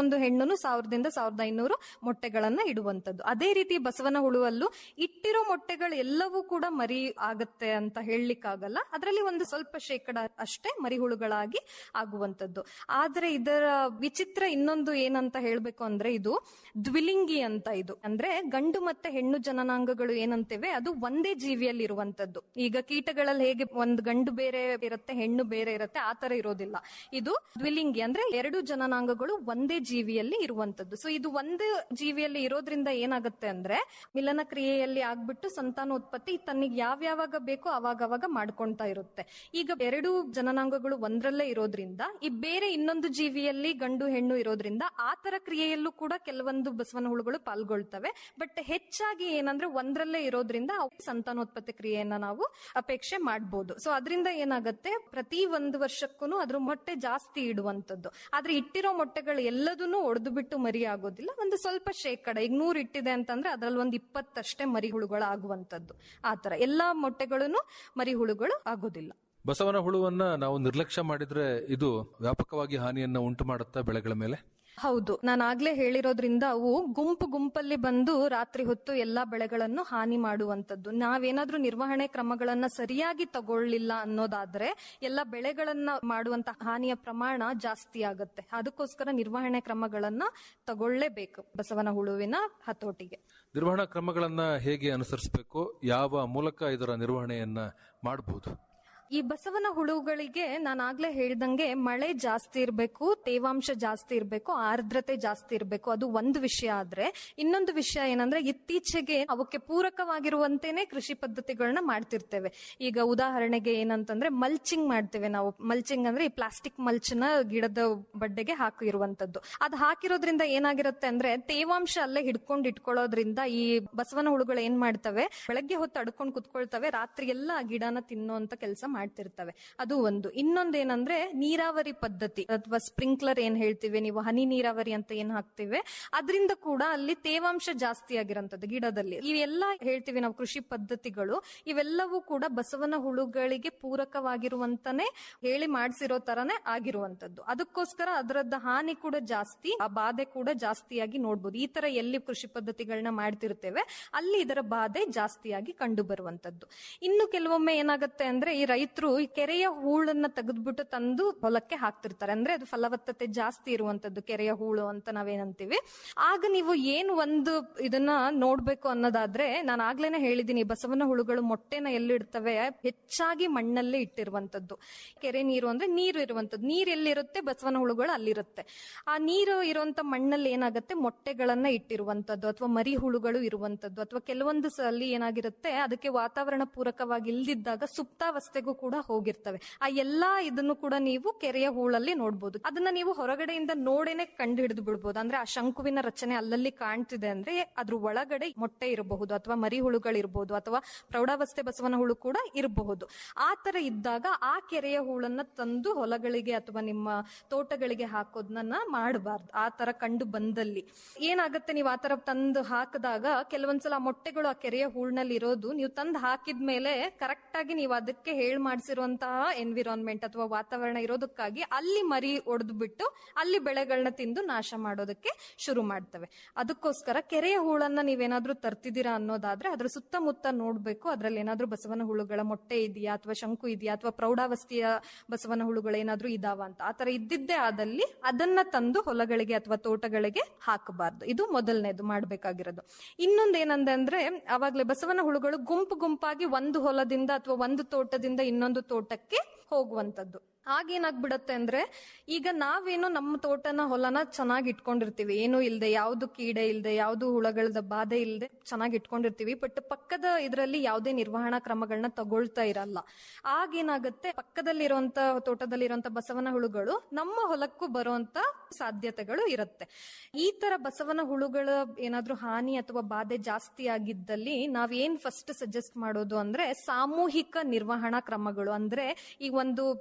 ಪ್ರತಿಯೊಂದು ಹೆಣ್ಣುನು ಸಾವಿರದಿಂದ ಸಾವಿರದ ಐನೂರು ಮೊಟ್ಟೆಗಳನ್ನ ಇಡುವಂತದ್ದು ಅದೇ ರೀತಿ ಬಸವನ ಹುಳುವಲ್ಲೂ ಇಟ್ಟಿರೋ ಮೊಟ್ಟೆಗಳು ಎಲ್ಲವೂ ಕೂಡ ಮರಿ ಆಗತ್ತೆ ಅಂತ ಹೇಳಲಿಕ್ಕಾಗಲ್ಲ ಅದರಲ್ಲಿ ಒಂದು ಸ್ವಲ್ಪ ಶೇಕಡ ಅಷ್ಟೇ ಮರಿಹುಳುಗಳಾಗಿ ಆಗುವಂತದ್ದು ಆದ್ರೆ ಇದರ ವಿಚಿತ್ರ ಇನ್ನೊಂದು ಏನಂತ ಹೇಳ್ಬೇಕು ಅಂದ್ರೆ ಇದು ದ್ವಿಲಿಂಗಿ ಅಂತ ಇದು ಅಂದ್ರೆ ಗಂಡು ಮತ್ತೆ ಹೆಣ್ಣು ಜನನಾಂಗಗಳು ಏನಂತೇವೆ ಅದು ಒಂದೇ ಜೀವಿಯಲ್ಲಿ ಇರುವಂತದ್ದು ಈಗ ಕೀಟಗಳಲ್ಲಿ ಹೇಗೆ ಒಂದು ಗಂಡು ಬೇರೆ ಇರುತ್ತೆ ಹೆಣ್ಣು ಬೇರೆ ಇರುತ್ತೆ ಆ ತರ ಇರೋದಿಲ್ಲ ಇದು ದ್ವಿಲಿಂಗಿ ಅಂದ್ರೆ ಎರಡು ಜನನಾಂಗಗಳು ಒಂದೇ ಜೀವಿಯಲ್ಲಿ ಇರುವಂತದ್ದು ಸೊ ಇದು ಒಂದೇ ಜೀವಿಯಲ್ಲಿ ಇರೋದ್ರಿಂದ ಏನಾಗುತ್ತೆ ಅಂದ್ರೆ ಮಿಲನ ಕ್ರಿಯೆಯಲ್ಲಿ ಆಗ್ಬಿಟ್ಟು ಸಂತಾನೋತ್ಪತ್ತಿ ತನ್ನಿಗೆ ಯಾವ್ಯಾವಾಗ ಬೇಕೋ ಅವಾಗವಾಗ ಮಾಡ್ಕೊಂತಾ ಇರುತ್ತೆ ಈಗ ಎರಡು ಜನನಾಂಗಗಳು ಒಂದ್ರಲ್ಲೇ ಇರೋದ್ರಿಂದ ಈ ಬೇರೆ ಇನ್ನೊಂದು ಜೀವಿಯಲ್ಲಿ ಗಂಡು ಹೆಣ್ಣು ಇರೋದ್ರಿಂದ ಆ ತರ ಕ್ರಿಯೆಯಲ್ಲೂ ಕೂಡ ಕೆಲವೊಂದು ಬಸವನ ಹುಳುಗಳು ಪಾಲ್ಗೊಳ್ತವೆ ಬಟ್ ಹೆಚ್ಚಾಗಿ ಏನಂದ್ರೆ ಒಂದ್ರಲ್ಲೇ ಇರೋದ್ರಿಂದ ಅವು ಸಂತಾನೋತ್ಪತ್ತಿ ಕ್ರಿಯೆಯನ್ನ ನಾವು ಅಪೇಕ್ಷೆ ಮಾಡಬಹುದು ಸೊ ಅದರಿಂದ ಏನಾಗುತ್ತೆ ಪ್ರತಿ ಒಂದು ವರ್ಷಕ್ಕೂ ಅದ್ರ ಮೊಟ್ಟೆ ಜಾಸ್ತಿ ಇಡುವಂತದ್ದು ಆದ್ರೆ ಇಟ್ಟಿರೋ ಮೊಟ್ಟೆಗಳು ಎಲ್ಲದನ್ನು ಒಡೆದು ಬಿಟ್ಟು ಮರಿ ಆಗೋದಿಲ್ಲ ಒಂದು ಸ್ವಲ್ಪ ಶೇಕಡ ಈಗ ನೂರು ಇಟ್ಟಿದೆ ಅಂತಂದ್ರೆ ಅದ್ರಲ್ಲಿ ಒಂದು ಇಪ್ಪತ್ತಷ್ಟೇ ಮರಿಹುಳುಗಳು ಆಗುವಂತದ್ದು ಆತರ ಎಲ್ಲಾ ಮೊಟ್ಟೆಗಳನ್ನು ಮರಿಹುಳುಗಳು ಆಗೋದಿಲ್ಲ ಬಸವನ ಹುಳುವನ್ನ ನಾವು ನಿರ್ಲಕ್ಷ್ಯ ಮಾಡಿದ್ರೆ ಇದು ವ್ಯಾಪಕವಾಗಿ ಹಾನಿಯನ್ನ ಉಂಟು ಮಾಡುತ್ತಾ ಬೆಳೆಗಳ ಮೇಲೆ ಹೌದು ನಾನು ಆಗ್ಲೇ ಹೇಳಿರೋದ್ರಿಂದ ಅವು ಗುಂಪು ಗುಂಪಲ್ಲಿ ಬಂದು ರಾತ್ರಿ ಹೊತ್ತು ಎಲ್ಲಾ ಬೆಳೆಗಳನ್ನು ಹಾನಿ ಮಾಡುವಂತದ್ದು ನಾವೇನಾದ್ರೂ ನಿರ್ವಹಣೆ ಕ್ರಮಗಳನ್ನ ಸರಿಯಾಗಿ ತಗೊಳ್ಳಿಲ್ಲ ಅನ್ನೋದಾದ್ರೆ ಎಲ್ಲ ಬೆಳೆಗಳನ್ನ ಮಾಡುವಂತ ಹಾನಿಯ ಪ್ರಮಾಣ ಜಾಸ್ತಿ ಆಗುತ್ತೆ ಅದಕ್ಕೋಸ್ಕರ ನಿರ್ವಹಣೆ ಕ್ರಮಗಳನ್ನ ತಗೊಳ್ಳೇಬೇಕು ಬಸವನ ಹುಳುವಿನ ಹತೋಟಿಗೆ ನಿರ್ವಹಣಾ ಕ್ರಮಗಳನ್ನ ಹೇಗೆ ಅನುಸರಿಸಬೇಕು ಯಾವ ಮೂಲಕ ಇದರ ನಿರ್ವಹಣೆಯನ್ನ ಮಾಡಬಹುದು ಈ ಬಸವನ ಹುಳುಗಳಿಗೆ ನಾನು ಆಗ್ಲೇ ಹೇಳ್ದಂಗೆ ಮಳೆ ಜಾಸ್ತಿ ಇರಬೇಕು ತೇವಾಂಶ ಜಾಸ್ತಿ ಇರಬೇಕು ಆರ್ದ್ರತೆ ಜಾಸ್ತಿ ಇರಬೇಕು ಅದು ಒಂದು ವಿಷಯ ಆದ್ರೆ ಇನ್ನೊಂದು ವಿಷಯ ಏನಂದ್ರೆ ಇತ್ತೀಚೆಗೆ ಅವಕ್ಕೆ ಪೂರಕವಾಗಿರುವಂತೇನೆ ಕೃಷಿ ಪದ್ಧತಿಗಳನ್ನ ಮಾಡ್ತಿರ್ತೇವೆ ಈಗ ಉದಾಹರಣೆಗೆ ಏನಂತಂದ್ರೆ ಮಲ್ಚಿಂಗ್ ಮಾಡ್ತೇವೆ ನಾವು ಮಲ್ಚಿಂಗ್ ಅಂದ್ರೆ ಈ ಪ್ಲಾಸ್ಟಿಕ್ ಮಲ್ಚ್ನ ಗಿಡದ ಬಡ್ಡೆಗೆ ಹಾಕಿರುವಂತದ್ದು ಅದು ಹಾಕಿರೋದ್ರಿಂದ ಏನಾಗಿರುತ್ತೆ ಅಂದ್ರೆ ತೇವಾಂಶ ಅಲ್ಲೇ ಹಿಡ್ಕೊಂಡು ಇಟ್ಕೊಳ್ಳೋದ್ರಿಂದ ಈ ಬಸವನ ಹುಳುಗಳು ಏನ್ ಮಾಡ್ತವೆ ಬೆಳಗ್ಗೆ ಹೊತ್ತು ಅಡ್ಕೊಂಡು ಕುತ್ಕೊಳ್ತವೆ ರಾತ್ರಿ ಎಲ್ಲ ಆ ಗಿಡನ ತಿನ್ನುವಂತ ಕೆಲಸ ಮಾಡ್ತಿರ್ತವೆ ಅದು ಒಂದು ಇನ್ನೊಂದೇನಂದ್ರೆ ನೀರಾವರಿ ಪದ್ಧತಿ ಅಥವಾ ಸ್ಪ್ರಿಂಕ್ಲರ್ ಏನ್ ಹೇಳ್ತೀವಿ ನೀವು ಹನಿ ನೀರಾವರಿ ಅಂತ ಏನ್ ಹಾಕ್ತಿವಿ ಅದರಿಂದ ಕೂಡ ಅಲ್ಲಿ ತೇವಾಂಶ ಜಾಸ್ತಿ ಆಗಿರಂತದ್ದು ಗಿಡದಲ್ಲಿ ಇವೆಲ್ಲ ಹೇಳ್ತೀವಿ ನಾವು ಕೃಷಿ ಪದ್ಧತಿಗಳು ಇವೆಲ್ಲವೂ ಕೂಡ ಬಸವನ ಹುಳುಗಳಿಗೆ ಪೂರಕವಾಗಿರುವಂತಾನೆ ಹೇಳಿ ಮಾಡಿಸಿರೋ ತರನೇ ಆಗಿರುವಂತದ್ದು ಅದಕ್ಕೋಸ್ಕರ ಅದರದ್ದು ಹಾನಿ ಕೂಡ ಜಾಸ್ತಿ ಆ ಬಾಧೆ ಕೂಡ ಜಾಸ್ತಿಯಾಗಿ ನೋಡ್ಬೋದು ಈ ತರ ಎಲ್ಲಿ ಕೃಷಿ ಪದ್ಧತಿಗಳನ್ನ ಮಾಡ್ತಿರ್ತೇವೆ ಅಲ್ಲಿ ಇದರ ಬಾಧೆ ಜಾಸ್ತಿಯಾಗಿ ಕಂಡು ಬರುವಂತದ್ದು ಇನ್ನು ಕೆಲವೊಮ್ಮೆ ಏನಾಗುತ್ತೆ ಅಂದ್ರೆ ಈ ರೈತರು ಈ ಕೆರೆಯ ಹೂಳನ್ನ ತೆಗೆದ್ಬಿಟ್ಟು ತಂದು ಹೊಲಕ್ಕೆ ಹಾಕ್ತಿರ್ತಾರೆ ಅಂದ್ರೆ ಅದು ಫಲವತ್ತತೆ ಜಾಸ್ತಿ ಇರುವಂತದ್ದು ಕೆರೆಯ ಹೂಳು ಅಂತ ನಾವೇನಂತೀವಿ ಆಗ ನೀವು ಏನು ಒಂದು ಇದನ್ನ ನೋಡ್ಬೇಕು ಅನ್ನೋದಾದ್ರೆ ನಾನು ಆಗ್ಲೇನೆ ಹೇಳಿದೀನಿ ಬಸವನ ಹುಳುಗಳು ಮೊಟ್ಟೆನ ಎಲ್ಲಿಡ್ತವೆ ಹೆಚ್ಚಾಗಿ ಮಣ್ಣಲ್ಲೇ ಇಟ್ಟಿರುವಂತದ್ದು ಕೆರೆ ನೀರು ಅಂದ್ರೆ ನೀರು ಇರುವಂತದ್ದು ನೀರ್ ಎಲ್ಲಿರುತ್ತೆ ಬಸವನ ಹುಳುಗಳು ಅಲ್ಲಿರುತ್ತೆ ಆ ನೀರು ಇರುವಂತ ಮಣ್ಣಲ್ಲಿ ಏನಾಗುತ್ತೆ ಮೊಟ್ಟೆಗಳನ್ನ ಇಟ್ಟಿರುವಂತದ್ದು ಅಥವಾ ಮರಿ ಹುಳುಗಳು ಇರುವಂತದ್ದು ಅಥವಾ ಕೆಲವೊಂದು ಸಲ ಏನಾಗಿರುತ್ತೆ ಅದಕ್ಕೆ ವಾತಾವರಣ ಪೂರಕವಾಗಿ ಇಲ್ದಿದ್ದಾಗ ಸುಪ್ತಾವಸ್ಥೆಗೂ ಕೂಡ ಹೋಗಿರ್ತವೆ ಆ ಎಲ್ಲಾ ಇದನ್ನು ಕೂಡ ನೀವು ಕೆರೆಯ ಹೂಳಲ್ಲಿ ನೋಡ್ಬೋದು ಅದನ್ನ ನೀವು ಹೊರಗಡೆಯಿಂದ ನೋಡೇನೆ ಕಂಡು ಹಿಡಿದು ಬಿಡ್ಬೋದು ಅಂದ್ರೆ ಆ ಶಂಕುವಿನ ರಚನೆ ಅಲ್ಲಲ್ಲಿ ಕಾಣ್ತಿದೆ ಅಂದ್ರೆ ಅದ್ರ ಒಳಗಡೆ ಮೊಟ್ಟೆ ಇರಬಹುದು ಅಥವಾ ಮರಿ ಹುಳುಗಳಿರ್ಬೋದು ಅಥವಾ ಪ್ರೌಢಾವಸ್ಥೆ ಬಸವನ ಹುಳು ಕೂಡ ಇರಬಹುದು ಆ ತರ ಇದ್ದಾಗ ಆ ಕೆರೆಯ ಹೂಳನ್ನ ತಂದು ಹೊಲಗಳಿಗೆ ಅಥವಾ ನಿಮ್ಮ ತೋಟಗಳಿಗೆ ಹಾಕೋದನ್ನ ಮಾಡಬಾರ್ದು ಆ ತರ ಕಂಡು ಬಂದಲ್ಲಿ ಏನಾಗುತ್ತೆ ನೀವು ಆ ತರ ತಂದು ಹಾಕಿದಾಗ ಕೆಲವೊಂದ್ಸಲ ಆ ಮೊಟ್ಟೆಗಳು ಆ ಕೆರೆಯ ಹೂಳ್ನಲ್ಲಿ ಇರೋದು ನೀವು ತಂದು ಹಾಕಿದ್ಮೇಲೆ ಕರೆಕ್ಟ್ ಆಗಿ ನೀವು ಅದಕ್ಕೆ ಹೇಳ್ ಮಾಡಿಸಿರುವಂತಹ ಎನ್ವಿರಾನ್ಮೆಂಟ್ ಅಥವಾ ವಾತಾವರಣ ಇರೋದಕ್ಕಾಗಿ ಅಲ್ಲಿ ಮರಿ ಒಡೆದು ಬಿಟ್ಟು ಅಲ್ಲಿ ಬೆಳೆಗಳನ್ನ ತಿಂದು ನಾಶ ಮಾಡೋದಕ್ಕೆ ಶುರು ಮಾಡ್ತವೆ ಅದಕ್ಕೋಸ್ಕರ ಕೆರೆಯ ಹೂಳನ್ನ ನೀವೇನಾದ್ರೂ ತರ್ತಿದ್ದೀರಾ ಅನ್ನೋದಾದ್ರೆ ಅದ್ರ ಸುತ್ತಮುತ್ತ ನೋಡ್ಬೇಕು ಅದ್ರಲ್ಲಿ ಏನಾದ್ರೂ ಬಸವನ ಹುಳುಗಳ ಮೊಟ್ಟೆ ಇದೆಯಾ ಅಥವಾ ಶಂಕು ಇದೆಯಾ ಅಥವಾ ಪ್ರೌಢಾವಸ್ಥೆಯ ಬಸವನ ಹುಳುಗಳು ಏನಾದ್ರೂ ಇದಾವ ಅಂತ ಆತರ ಇದ್ದಿದ್ದೇ ಆದಲ್ಲಿ ಅದನ್ನ ತಂದು ಹೊಲಗಳಿಗೆ ಅಥವಾ ತೋಟಗಳಿಗೆ ಹಾಕಬಾರ್ದು ಇದು ಮೊದಲನೇದು ಮಾಡ್ಬೇಕಾಗಿರೋದು ಇನ್ನೊಂದ್ ಏನಂದೆ ಅಂದ್ರೆ ಅವಾಗ್ಲೇ ಬಸವನ ಹುಳುಗಳು ಗುಂಪು ಗುಂಪಾಗಿ ಒಂದು ಹೊಲದಿಂದ ಅಥವಾ ಒಂದು ತೋಟದಿಂದ ಇನ್ನೊಂದು ತೋಟಕ್ಕೆ ಹೋಗುವಂತದ್ದು ಆಗೇನಾಗ್ಬಿಡತ್ತೆ ಅಂದ್ರೆ ಈಗ ನಾವೇನೋ ನಮ್ಮ ತೋಟನ ಹೊಲನ ಚೆನ್ನಾಗಿ ಇಟ್ಕೊಂಡಿರ್ತೀವಿ ಏನು ಇಲ್ದೆ ಯಾವ್ದು ಕೀಡೆ ಇಲ್ದೆ ಯಾವ್ದು ಹುಳಗಳದ ಬಾಧೆ ಇಲ್ದೆ ಚೆನ್ನಾಗಿ ಇಟ್ಕೊಂಡಿರ್ತೀವಿ ಬಟ್ ಪಕ್ಕದ ಇದರಲ್ಲಿ ಯಾವುದೇ ನಿರ್ವಹಣಾ ಕ್ರಮಗಳನ್ನ ತಗೊಳ್ತಾ ಇರಲ್ಲ ಆಗೇನಾಗುತ್ತೆ ಪಕ್ಕದಲ್ಲಿರುವಂತ ತೋಟದಲ್ಲಿರುವಂತ ಬಸವನ ಹುಳುಗಳು ನಮ್ಮ ಹೊಲಕ್ಕೂ ಬರುವಂತ ಸಾಧ್ಯತೆಗಳು ಇರುತ್ತೆ ಈ ತರ ಬಸವನ ಹುಳುಗಳ ಏನಾದ್ರೂ ಹಾನಿ ಅಥವಾ ಬಾಧೆ ಜಾಸ್ತಿ ಆಗಿದ್ದಲ್ಲಿ ನಾವೇನ್ ಫಸ್ಟ್ ಸಜೆಸ್ಟ್ ಮಾಡೋದು ಅಂದ್ರೆ ಸಾಮೂಹಿಕ ನಿರ್ವಹಣಾ ಕ್ರಮಗಳು ಅಂದ್ರೆ ಈ ಒಂದು ಅಕ್ಕಪಕ್ಕ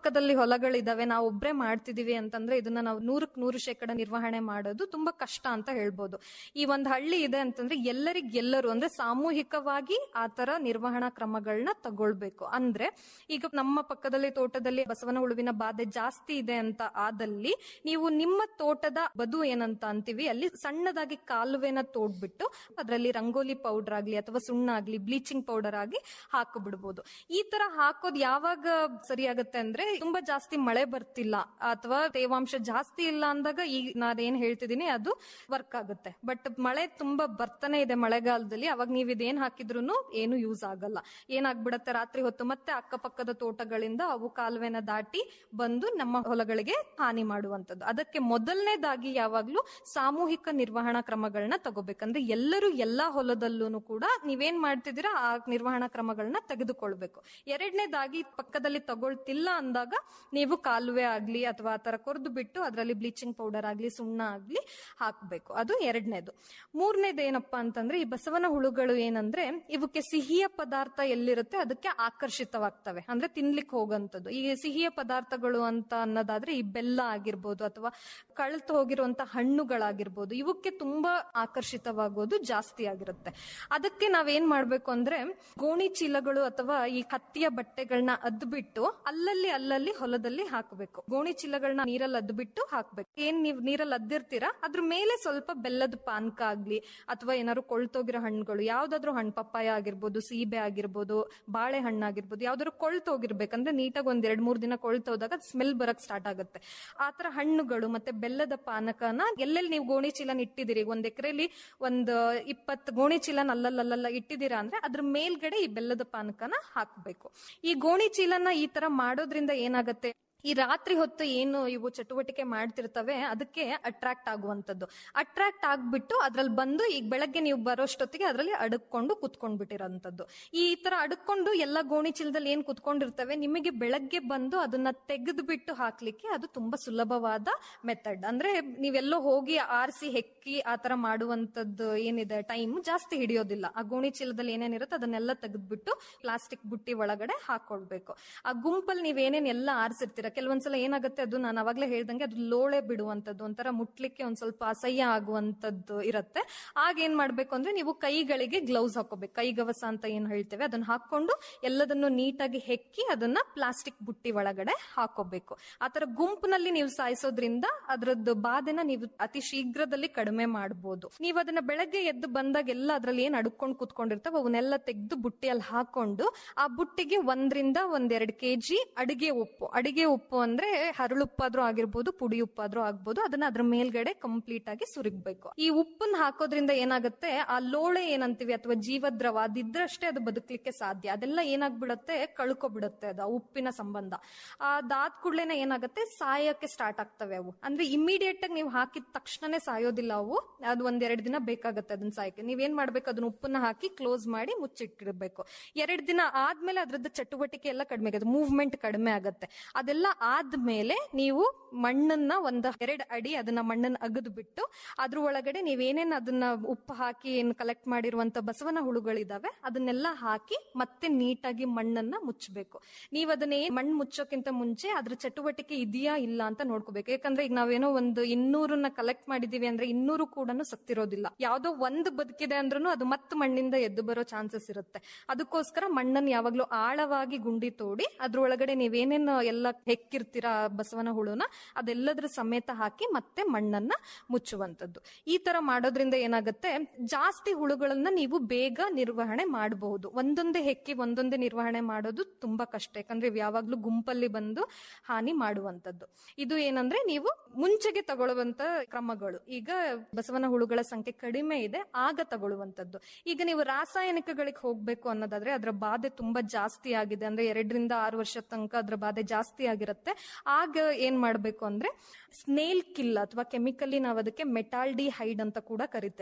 ಅಕ್ಕಪಕ್ಕದಲ್ಲಿ ಹೊಲಗಳಿದಾವೆ ನಾವು ಒಬ್ರೇ ಮಾಡ್ತಿದೀವಿ ಅಂತಂದ್ರೆ ಇದನ್ನ ನಾವು ನೂರಕ್ ನೂರು ಶೇಕಡ ನಿರ್ವಹಣೆ ಮಾಡೋದು ತುಂಬಾ ಕಷ್ಟ ಅಂತ ಹೇಳ್ಬೋದು ಈ ಒಂದ್ ಹಳ್ಳಿ ಇದೆ ಅಂತಂದ್ರೆ ಎಲ್ಲರಿಗ್ ಎಲ್ಲರೂ ಅಂದ್ರೆ ಸಾಮೂಹಿಕವಾಗಿ ಆ ತರ ನಿರ್ವಹಣಾ ಕ್ರಮಗಳನ್ನ ತಗೊಳ್ಬೇಕು ಅಂದ್ರೆ ಈಗ ನಮ್ಮ ಪಕ್ಕದಲ್ಲಿ ತೋಟದಲ್ಲಿ ಬಸವನ ಹುಳುವಿನ ಬಾಧೆ ಜಾಸ್ತಿ ಇದೆ ಅಂತ ಆದಲ್ಲಿ ನೀವು ನಿಮ್ಮ ತೋಟದ ಬದು ಏನಂತ ಅಂತೀವಿ ಅಲ್ಲಿ ಸಣ್ಣದಾಗಿ ಕಾಲುವೆನ ತೋಡ್ಬಿಟ್ಟು ಅದರಲ್ಲಿ ರಂಗೋಲಿ ಪೌಡರ್ ಆಗ್ಲಿ ಅಥವಾ ಸುಣ್ಣ ಆಗ್ಲಿ ಬ್ಲೀಚಿಂಗ್ ಪೌಡರ್ ಆಗಿ ಹಾಕಿಬಿಡ್ಬೋದು ಈ ತರ ಹಾಕೋದ್ ಯಾವಾಗ ಸರಿಯಾಗತ್ತೆ ಅಂದ್ರೆ ತುಂಬಾ ಜಾಸ್ತಿ ಮಳೆ ಬರ್ತಿಲ್ಲ ಅಥವಾ ತೇವಾಂಶ ಜಾಸ್ತಿ ಇಲ್ಲ ಅಂದಾಗ ಈಗ ನಾನೇನ್ ಹೇಳ್ತಿದೀನಿ ಅದು ವರ್ಕ್ ಆಗುತ್ತೆ ಬಟ್ ಮಳೆ ತುಂಬಾ ಬರ್ತಾನೆ ಇದೆ ಮಳೆಗಾಲದಲ್ಲಿ ಅವಾಗ ನೀವ್ ಇದೇನ್ ಹಾಕಿದ್ರು ಏನು ಯೂಸ್ ಆಗಲ್ಲ ಏನಾಗ್ಬಿಡತ್ತೆ ರಾತ್ರಿ ಹೊತ್ತು ಮತ್ತೆ ಅಕ್ಕಪಕ್ಕದ ತೋಟಗಳಿಂದ ಅವು ಕಾಲುವೆನ ದಾಟಿ ಬಂದು ನಮ್ಮ ಹೊಲಗಳಿಗೆ ಹಾನಿ ಮಾಡುವಂತದ್ದು ಅದಕ್ಕೆ ಮೊದಲನೇದಾಗಿ ಯಾವಾಗ್ಲೂ ಸಾಮೂಹಿಕ ನಿರ್ವಹಣಾ ಕ್ರಮಗಳನ್ನ ತಗೋಬೇಕಂದ್ರೆ ಎಲ್ಲರೂ ಎಲ್ಲಾ ಹೊಲದಲ್ಲೂ ಕೂಡ ನೀವೇನ್ ಮಾಡ್ತಿದ್ದೀರಾ ಆ ನಿರ್ವಹಣಾ ಕ್ರಮಗಳನ್ನ ತೆಗೆದುಕೊಳ್ಬೇಕು ಎರಡನೇದಾಗಿ ಪಕ್ಕದಲ್ಲಿ ತಗೊಳ್ತಿಲ್ಲ ಅಂದಾಗ ನೀವು ಕಾಲುವೆ ಆಗ್ಲಿ ಅಥವಾ ಆ ತರ ಕೊರ್ದು ಬಿಟ್ಟು ಅದರಲ್ಲಿ ಬ್ಲೀಚಿಂಗ್ ಪೌಡರ್ ಆಗ್ಲಿ ಸುಣ್ಣ ಆಗ್ಲಿ ಹಾಕ್ಬೇಕು ಅದು ಎರಡನೇದು ಮೂರನೇದು ಏನಪ್ಪಾ ಅಂತಂದ್ರೆ ಈ ಬಸವನ ಹುಳುಗಳು ಏನಂದ್ರೆ ಇವಕ್ಕೆ ಸಿಹಿಯ ಪದಾರ್ಥ ಎಲ್ಲಿರುತ್ತೆ ಅದಕ್ಕೆ ಆಕರ್ಷಿತವಾಗ್ತವೆ ಅಂದ್ರೆ ತಿನ್ಲಿಕ್ಕೆ ಹೋಗಂತದ್ದು ಈ ಸಿಹಿಯ ಪದಾರ್ಥಗಳು ಅಂತ ಅನ್ನೋದಾದ್ರೆ ಈ ಬೆಲ್ಲ ಆಗಿರ್ಬೋದು ಅಥವಾ ಕಳ್ತು ಹೋಗಿರುವಂತ ಹಣ್ಣುಗಳಾಗಿರ್ಬೋದು ಇವಕ್ಕೆ ತುಂಬಾ ಆಕರ್ಷಿತವಾಗೋದು ಜಾಸ್ತಿ ಆಗಿರುತ್ತೆ ಅದಕ್ಕೆ ನಾವೇನ್ ಮಾಡ್ಬೇಕು ಅಂದ್ರೆ ಗೋಣಿ ಚೀಲಗಳು ಅಥವಾ ಈ ಹತ್ತಿಯ ಬಟ್ಟೆಗಳನ್ನ ಅದ್ಬಿಟ್ಟು ಅಲ್ಲಲ್ಲಿ ಅಲ್ಲಲ್ಲಿ ಹೊಲದಲ್ಲಿ ಹಾಕಬೇಕು ಗೋಣಿ ಚೀಲಗಳನ್ನ ನೀರಲ್ಲಿ ಅದ್ಬಿಟ್ಟು ಹಾಕ್ಬೇಕು ಏನ್ ನೀವ್ ನೀರಲ್ಲಿ ಅದ್ದಿರ್ತೀರಾ ಅದ್ರ ಮೇಲೆ ಸ್ವಲ್ಪ ಬೆಲ್ಲದ ಪಾನಕ ಆಗ್ಲಿ ಅಥವಾ ಏನಾದ್ರು ಕೊಳ್ತೋಗಿರೋ ಹಣ್ಣುಗಳು ಯಾವ್ದಾದ್ರು ಹಣ್ಣು ಪಪ್ಪಾಯ ಆಗಿರ್ಬೋದು ಸೀಬೆ ಆಗಿರ್ಬೋದು ಬಾಳೆ ಹಣ್ಣಾಗಿರ್ಬೋದು ಯಾವ್ದಾದ್ರು ಕೊಳ್ತೋಗಿರ್ಬೇಕಂದ್ರೆ ನೀಟಾಗಿ ಒಂದ್ ಎರಡ್ ಮೂರ್ ದಿನ ಕೊಳ್ತೋದಾಗ ಸ್ಮೆಲ್ ಬರಕ್ ಸ್ಟಾರ್ಟ್ ಆಗುತ್ತೆ ಆತರ ಹಣ್ಣುಗಳು ಮತ್ತೆ ಬೆಲ್ಲದ ಪಾನಕನ ಎಲ್ಲೆಲ್ಲಿ ನೀವು ಗೋಣಿ ಚೀಲನ ಇಟ್ಟಿದ್ದೀರಿ ಒಂದ್ ಎಕರೆಲಿ ಒಂದ್ ಇಪ್ಪತ್ತು ಗೋಣಿ ಚೀಲನ ಅಲ್ಲಲ್ಲಲ್ಲ ಇಟ್ಟಿದ್ದೀರಾ ಅಂದ್ರೆ ಅದ್ರ ಮೇಲ್ಗಡೆ ಈ ಬೆಲ್ಲದ ಪಾನಕನ ಹಾಕ್ಬೇಕು ಈ ಗೋಣಿ ಚೀಲನ ಈ ತರ ಮಾಡೋದ್ರಿಂದ ಏನಾಗತ್ತೆ ಈ ರಾತ್ರಿ ಹೊತ್ತು ಏನು ಇವು ಚಟುವಟಿಕೆ ಮಾಡ್ತಿರ್ತವೆ ಅದಕ್ಕೆ ಅಟ್ರಾಕ್ಟ್ ಆಗುವಂತದ್ದು ಅಟ್ರಾಕ್ಟ್ ಆಗ್ಬಿಟ್ಟು ಅದ್ರಲ್ಲಿ ಬಂದು ಈಗ ಬೆಳಗ್ಗೆ ನೀವು ಬರೋಷ್ಟೊತ್ತಿಗೆ ಅದರಲ್ಲಿ ಅಡಕ್ಕೊಂಡು ಕುತ್ಕೊಂಡ್ಬಿಟ್ಟಿರೋಂಥದ್ದು ಈ ತರ ಅಡಕೊಂಡು ಎಲ್ಲ ಗೋಣಿ ಚೀಲದಲ್ಲಿ ಏನ್ ಕುತ್ಕೊಂಡಿರ್ತವೆ ನಿಮಗೆ ಬೆಳಗ್ಗೆ ಬಂದು ಅದನ್ನ ತೆಗೆದು ಬಿಟ್ಟು ಹಾಕ್ಲಿಕ್ಕೆ ಅದು ತುಂಬಾ ಸುಲಭವಾದ ಮೆಥಡ್ ಅಂದ್ರೆ ನೀವೆಲ್ಲೋ ಹೋಗಿ ಆರಿಸಿ ಹೆಕ್ಕಿ ಆ ತರ ಮಾಡುವಂತದ್ದು ಏನಿದೆ ಟೈಮ್ ಜಾಸ್ತಿ ಹಿಡಿಯೋದಿಲ್ಲ ಆ ಗೋಣಿ ಚೀಲದಲ್ಲಿ ಏನೇನಿರುತ್ತೆ ಅದನ್ನೆಲ್ಲ ತೆಗೆದ್ಬಿಟ್ಟು ಪ್ಲಾಸ್ಟಿಕ್ ಬುಟ್ಟಿ ಒಳಗಡೆ ಹಾಕೊಳ್ಬೇಕು ಆ ಗುಂಪಲ್ಲಿ ನೀವೇನೇನ್ ಎಲ್ಲ ಆರಿಸಿರ್ತೀರ ಕೆಲವೊಂದ್ಸಲ ಏನಾಗುತ್ತೆ ಅದು ನಾನು ಅವಾಗ್ಲೇ ಹೇಳ್ದಂಗೆ ಅದು ಲೋಳೆ ಬಿಡುವಂತದ್ದು ಒಂಥರ ಮುಟ್ಲಿಕ್ಕೆ ಒಂದ್ ಸ್ವಲ್ಪ ಅಸಹ್ಯ ಆಗುವಂತದ್ದು ಇರುತ್ತೆ ಆಗ ಏನ್ ಮಾಡ್ಬೇಕು ಅಂದ್ರೆ ನೀವು ಕೈಗಳಿಗೆ ಗ್ಲೌಸ್ ಹಾಕೋಬೇಕು ಕೈಗವಸ ಅಂತ ಏನ್ ಹೇಳ್ತೇವೆ ಅದನ್ನ ಹಾಕೊಂಡು ಎಲ್ಲದನ್ನು ನೀಟಾಗಿ ಹೆಕ್ಕಿ ಅದನ್ನ ಪ್ಲಾಸ್ಟಿಕ್ ಬುಟ್ಟಿ ಒಳಗಡೆ ಹಾಕೋಬೇಕು ಆತರ ಗುಂಪಿನಲ್ಲಿ ನೀವು ಸಾಯಿಸೋದ್ರಿಂದ ಅದ್ರದ್ದು ಬಾಧೆನ ನೀವು ಅತಿ ಶೀಘ್ರದಲ್ಲಿ ಕಡಿಮೆ ಮಾಡಬಹುದು ನೀವು ಅದನ್ನ ಬೆಳಗ್ಗೆ ಎದ್ದು ಬಂದಾಗೆಲ್ಲ ಅದ್ರಲ್ಲಿ ಏನ್ ಅಡ್ಕೊಂಡು ಕುತ್ಕೊಂಡಿರ್ತಾವ ಅವನ್ನೆಲ್ಲ ತೆಗೆದು ಬುಟ್ಟಿಯಲ್ಲಿ ಹಾಕೊಂಡು ಆ ಬುಟ್ಟಿಗೆ ಒಂದ್ರಿಂದ ಒಂದೆರಡು ಕೆಜಿ ಅಡಿಗೆ ಉಪ್ಪು ಅಡಿಗೆ ಉಪ್ಪು ಅಂದ್ರೆ ಹರಳುಪ್ಪಾದ್ರೂ ಆಗಿರ್ಬೋದು ಪುಡಿ ಉಪ್ಪಾದ್ರೂ ಆಗ್ಬೋದು ಅದನ್ನ ಅದ್ರ ಮೇಲ್ಗಡೆ ಕಂಪ್ಲೀಟ್ ಆಗಿ ಸುರಿಗ್ಬೇಕು ಈ ಉಪ್ಪನ್ನ ಹಾಕೋದ್ರಿಂದ ಏನಾಗುತ್ತೆ ಆ ಲೋಳೆ ಏನಂತೀವಿ ಅಥವಾ ಜೀವದ್ರವ ಅದಿದ್ರಷ್ಟೇ ಅದು ಬದುಕಲಿಕ್ಕೆ ಸಾಧ್ಯ ಅದೆಲ್ಲ ಏನಾಗ್ಬಿಡತ್ತೆ ಕಳ್ಕೊಬಿಡುತ್ತೆ ಅದು ಆ ಉಪ್ಪಿನ ಸಂಬಂಧ ಅದಾದ ಕೂಡಲೇನೆ ಏನಾಗುತ್ತೆ ಸಾಯಕ್ಕೆ ಸ್ಟಾರ್ಟ್ ಆಗ್ತವೆ ಅವು ಅಂದ್ರೆ ಇಮಿಡಿಯೇಟ್ ಆಗಿ ನೀವು ಹಾಕಿದ ತಕ್ಷಣನೇ ಸಾಯೋದಿಲ್ಲ ಅವು ಅದು ಒಂದೆರಡು ದಿನ ಬೇಕಾಗುತ್ತೆ ಅದನ್ನ ಸಾಯಕ್ಕೆ ನೀವೇನ್ ಮಾಡ್ಬೇಕು ಅದನ್ನ ಉಪ್ಪನ್ನ ಹಾಕಿ ಕ್ಲೋಸ್ ಮಾಡಿ ಮುಚ್ಚಿಟ್ಟಿರ್ಬೇಕು ಎರಡ್ ದಿನ ಆದ್ಮೇಲೆ ಅದ್ರದ್ದು ಚಟುವಟಿಕೆ ಎಲ್ಲ ಕಡಿಮೆ ಆಗುತ್ತೆ ಮೂವ್ಮೆಂಟ್ ಕಡಿಮೆ ಆಗುತ್ತೆ ಅದೆಲ್ಲ ಆದ್ಮೇಲೆ ನೀವು ಮಣ್ಣನ್ನ ಒಂದ್ ಎರಡ್ ಅಡಿ ಅದನ್ನ ಮಣ್ಣನ್ನ ಅಗದು ಬಿಟ್ಟು ಅದ್ರ ಒಳಗಡೆ ನೀವೇನೇನ್ ಅದನ್ನ ಉಪ್ಪು ಹಾಕಿ ಏನ್ ಕಲೆಕ್ಟ್ ಮಾಡಿರುವಂತ ಬಸವನ ಹುಳುಗಳಿದಾವೆ ಅದನ್ನೆಲ್ಲ ಹಾಕಿ ಮತ್ತೆ ನೀಟಾಗಿ ಮಣ್ಣನ್ನ ಮುಚ್ಚಬೇಕು ನೀವ್ ಅದನ್ನ ಏನ್ ಮಣ್ಣು ಮುಚ್ಚೋಕ್ಕಿಂತ ಮುಂಚೆ ಅದ್ರ ಚಟುವಟಿಕೆ ಇದೆಯಾ ಇಲ್ಲ ಅಂತ ನೋಡ್ಕೋಬೇಕು ಯಾಕಂದ್ರೆ ಈಗ ನಾವೇನೋ ಒಂದು ಇನ್ನೂರನ್ನ ಕಲೆಕ್ಟ್ ಮಾಡಿದೀವಿ ಅಂದ್ರೆ ಇನ್ನೂರು ಕೂಡ ಸತ್ತಿರೋದಿಲ್ಲ ಯಾವ್ದೋ ಒಂದು ಬದುಕಿದೆ ಅಂದ್ರೂ ಅದು ಮತ್ತೆ ಮಣ್ಣಿಂದ ಎದ್ದು ಬರೋ ಚಾನ್ಸಸ್ ಇರುತ್ತೆ ಅದಕ್ಕೋಸ್ಕರ ಮಣ್ಣನ್ನು ಯಾವಾಗ್ಲೂ ಆಳವಾಗಿ ಗುಂಡಿ ತೋಡಿ ಅದ್ರೊಳಗಡೆ ನೀವೇನೇನು ಎಲ್ಲ ಹೆಕ್ಕಿರ್ತೀರಾ ಬಸವನ ಹುಳುನ ಅದೆಲ್ಲದ್ರ ಸಮೇತ ಹಾಕಿ ಮತ್ತೆ ಮಣ್ಣನ್ನ ಮುಚ್ಚುವಂತದ್ದು ಈ ತರ ಮಾಡೋದ್ರಿಂದ ಏನಾಗುತ್ತೆ ಜಾಸ್ತಿ ಹುಳುಗಳನ್ನ ನೀವು ಬೇಗ ನಿರ್ವಹಣೆ ಮಾಡಬಹುದು ಒಂದೊಂದೇ ಹೆಕ್ಕಿ ಒಂದೊಂದೇ ನಿರ್ವಹಣೆ ಮಾಡೋದು ತುಂಬಾ ಕಷ್ಟ ಯಾಕಂದ್ರೆ ಇವ್ ಯಾವಾಗ್ಲೂ ಗುಂಪಲ್ಲಿ ಬಂದು ಹಾನಿ ಮಾಡುವಂತದ್ದು ಇದು ಏನಂದ್ರೆ ನೀವು ಮುಂಚೆಗೆ ತಗೊಳ್ಳುವಂತ ಕ್ರಮಗಳು ಈಗ ಬಸವನ ಹುಳುಗಳ ಸಂಖ್ಯೆ ಕಡಿಮೆ ಇದೆ ಆಗ ತಗೊಳ್ಳುವಂತದ್ದು ಈಗ ನೀವು ರಾಸಾಯನಿಕಗಳಿಗೆ ಹೋಗ್ಬೇಕು ಅನ್ನೋದಾದ್ರೆ ಅದರ ಬಾಧೆ ತುಂಬಾ ಜಾಸ್ತಿ ಆಗಿದೆ ಅಂದ್ರೆ ಎರಡರಿಂದ ಆರು ವರ್ಷ ತನಕ ಅದ್ರ ಬಾಧೆ ಜಾಸ್ತಿ ಆಗಿರುತ್ತೆ ಆಗ ಏನ್ ಮಾಡ್ಬೇಕು ಅಂದ್ರೆ ಸ್ನೇಲ್ ಕಿಲ್ ಅಥವಾ ಕೆಮಿಕಲಿ ನಾವು ಅದಕ್ಕೆ ಮೆಟಾಲ್ಡಿ ಹೈಡ್ ಅಂತ ಕೂಡ ಕರಿತೇವೆ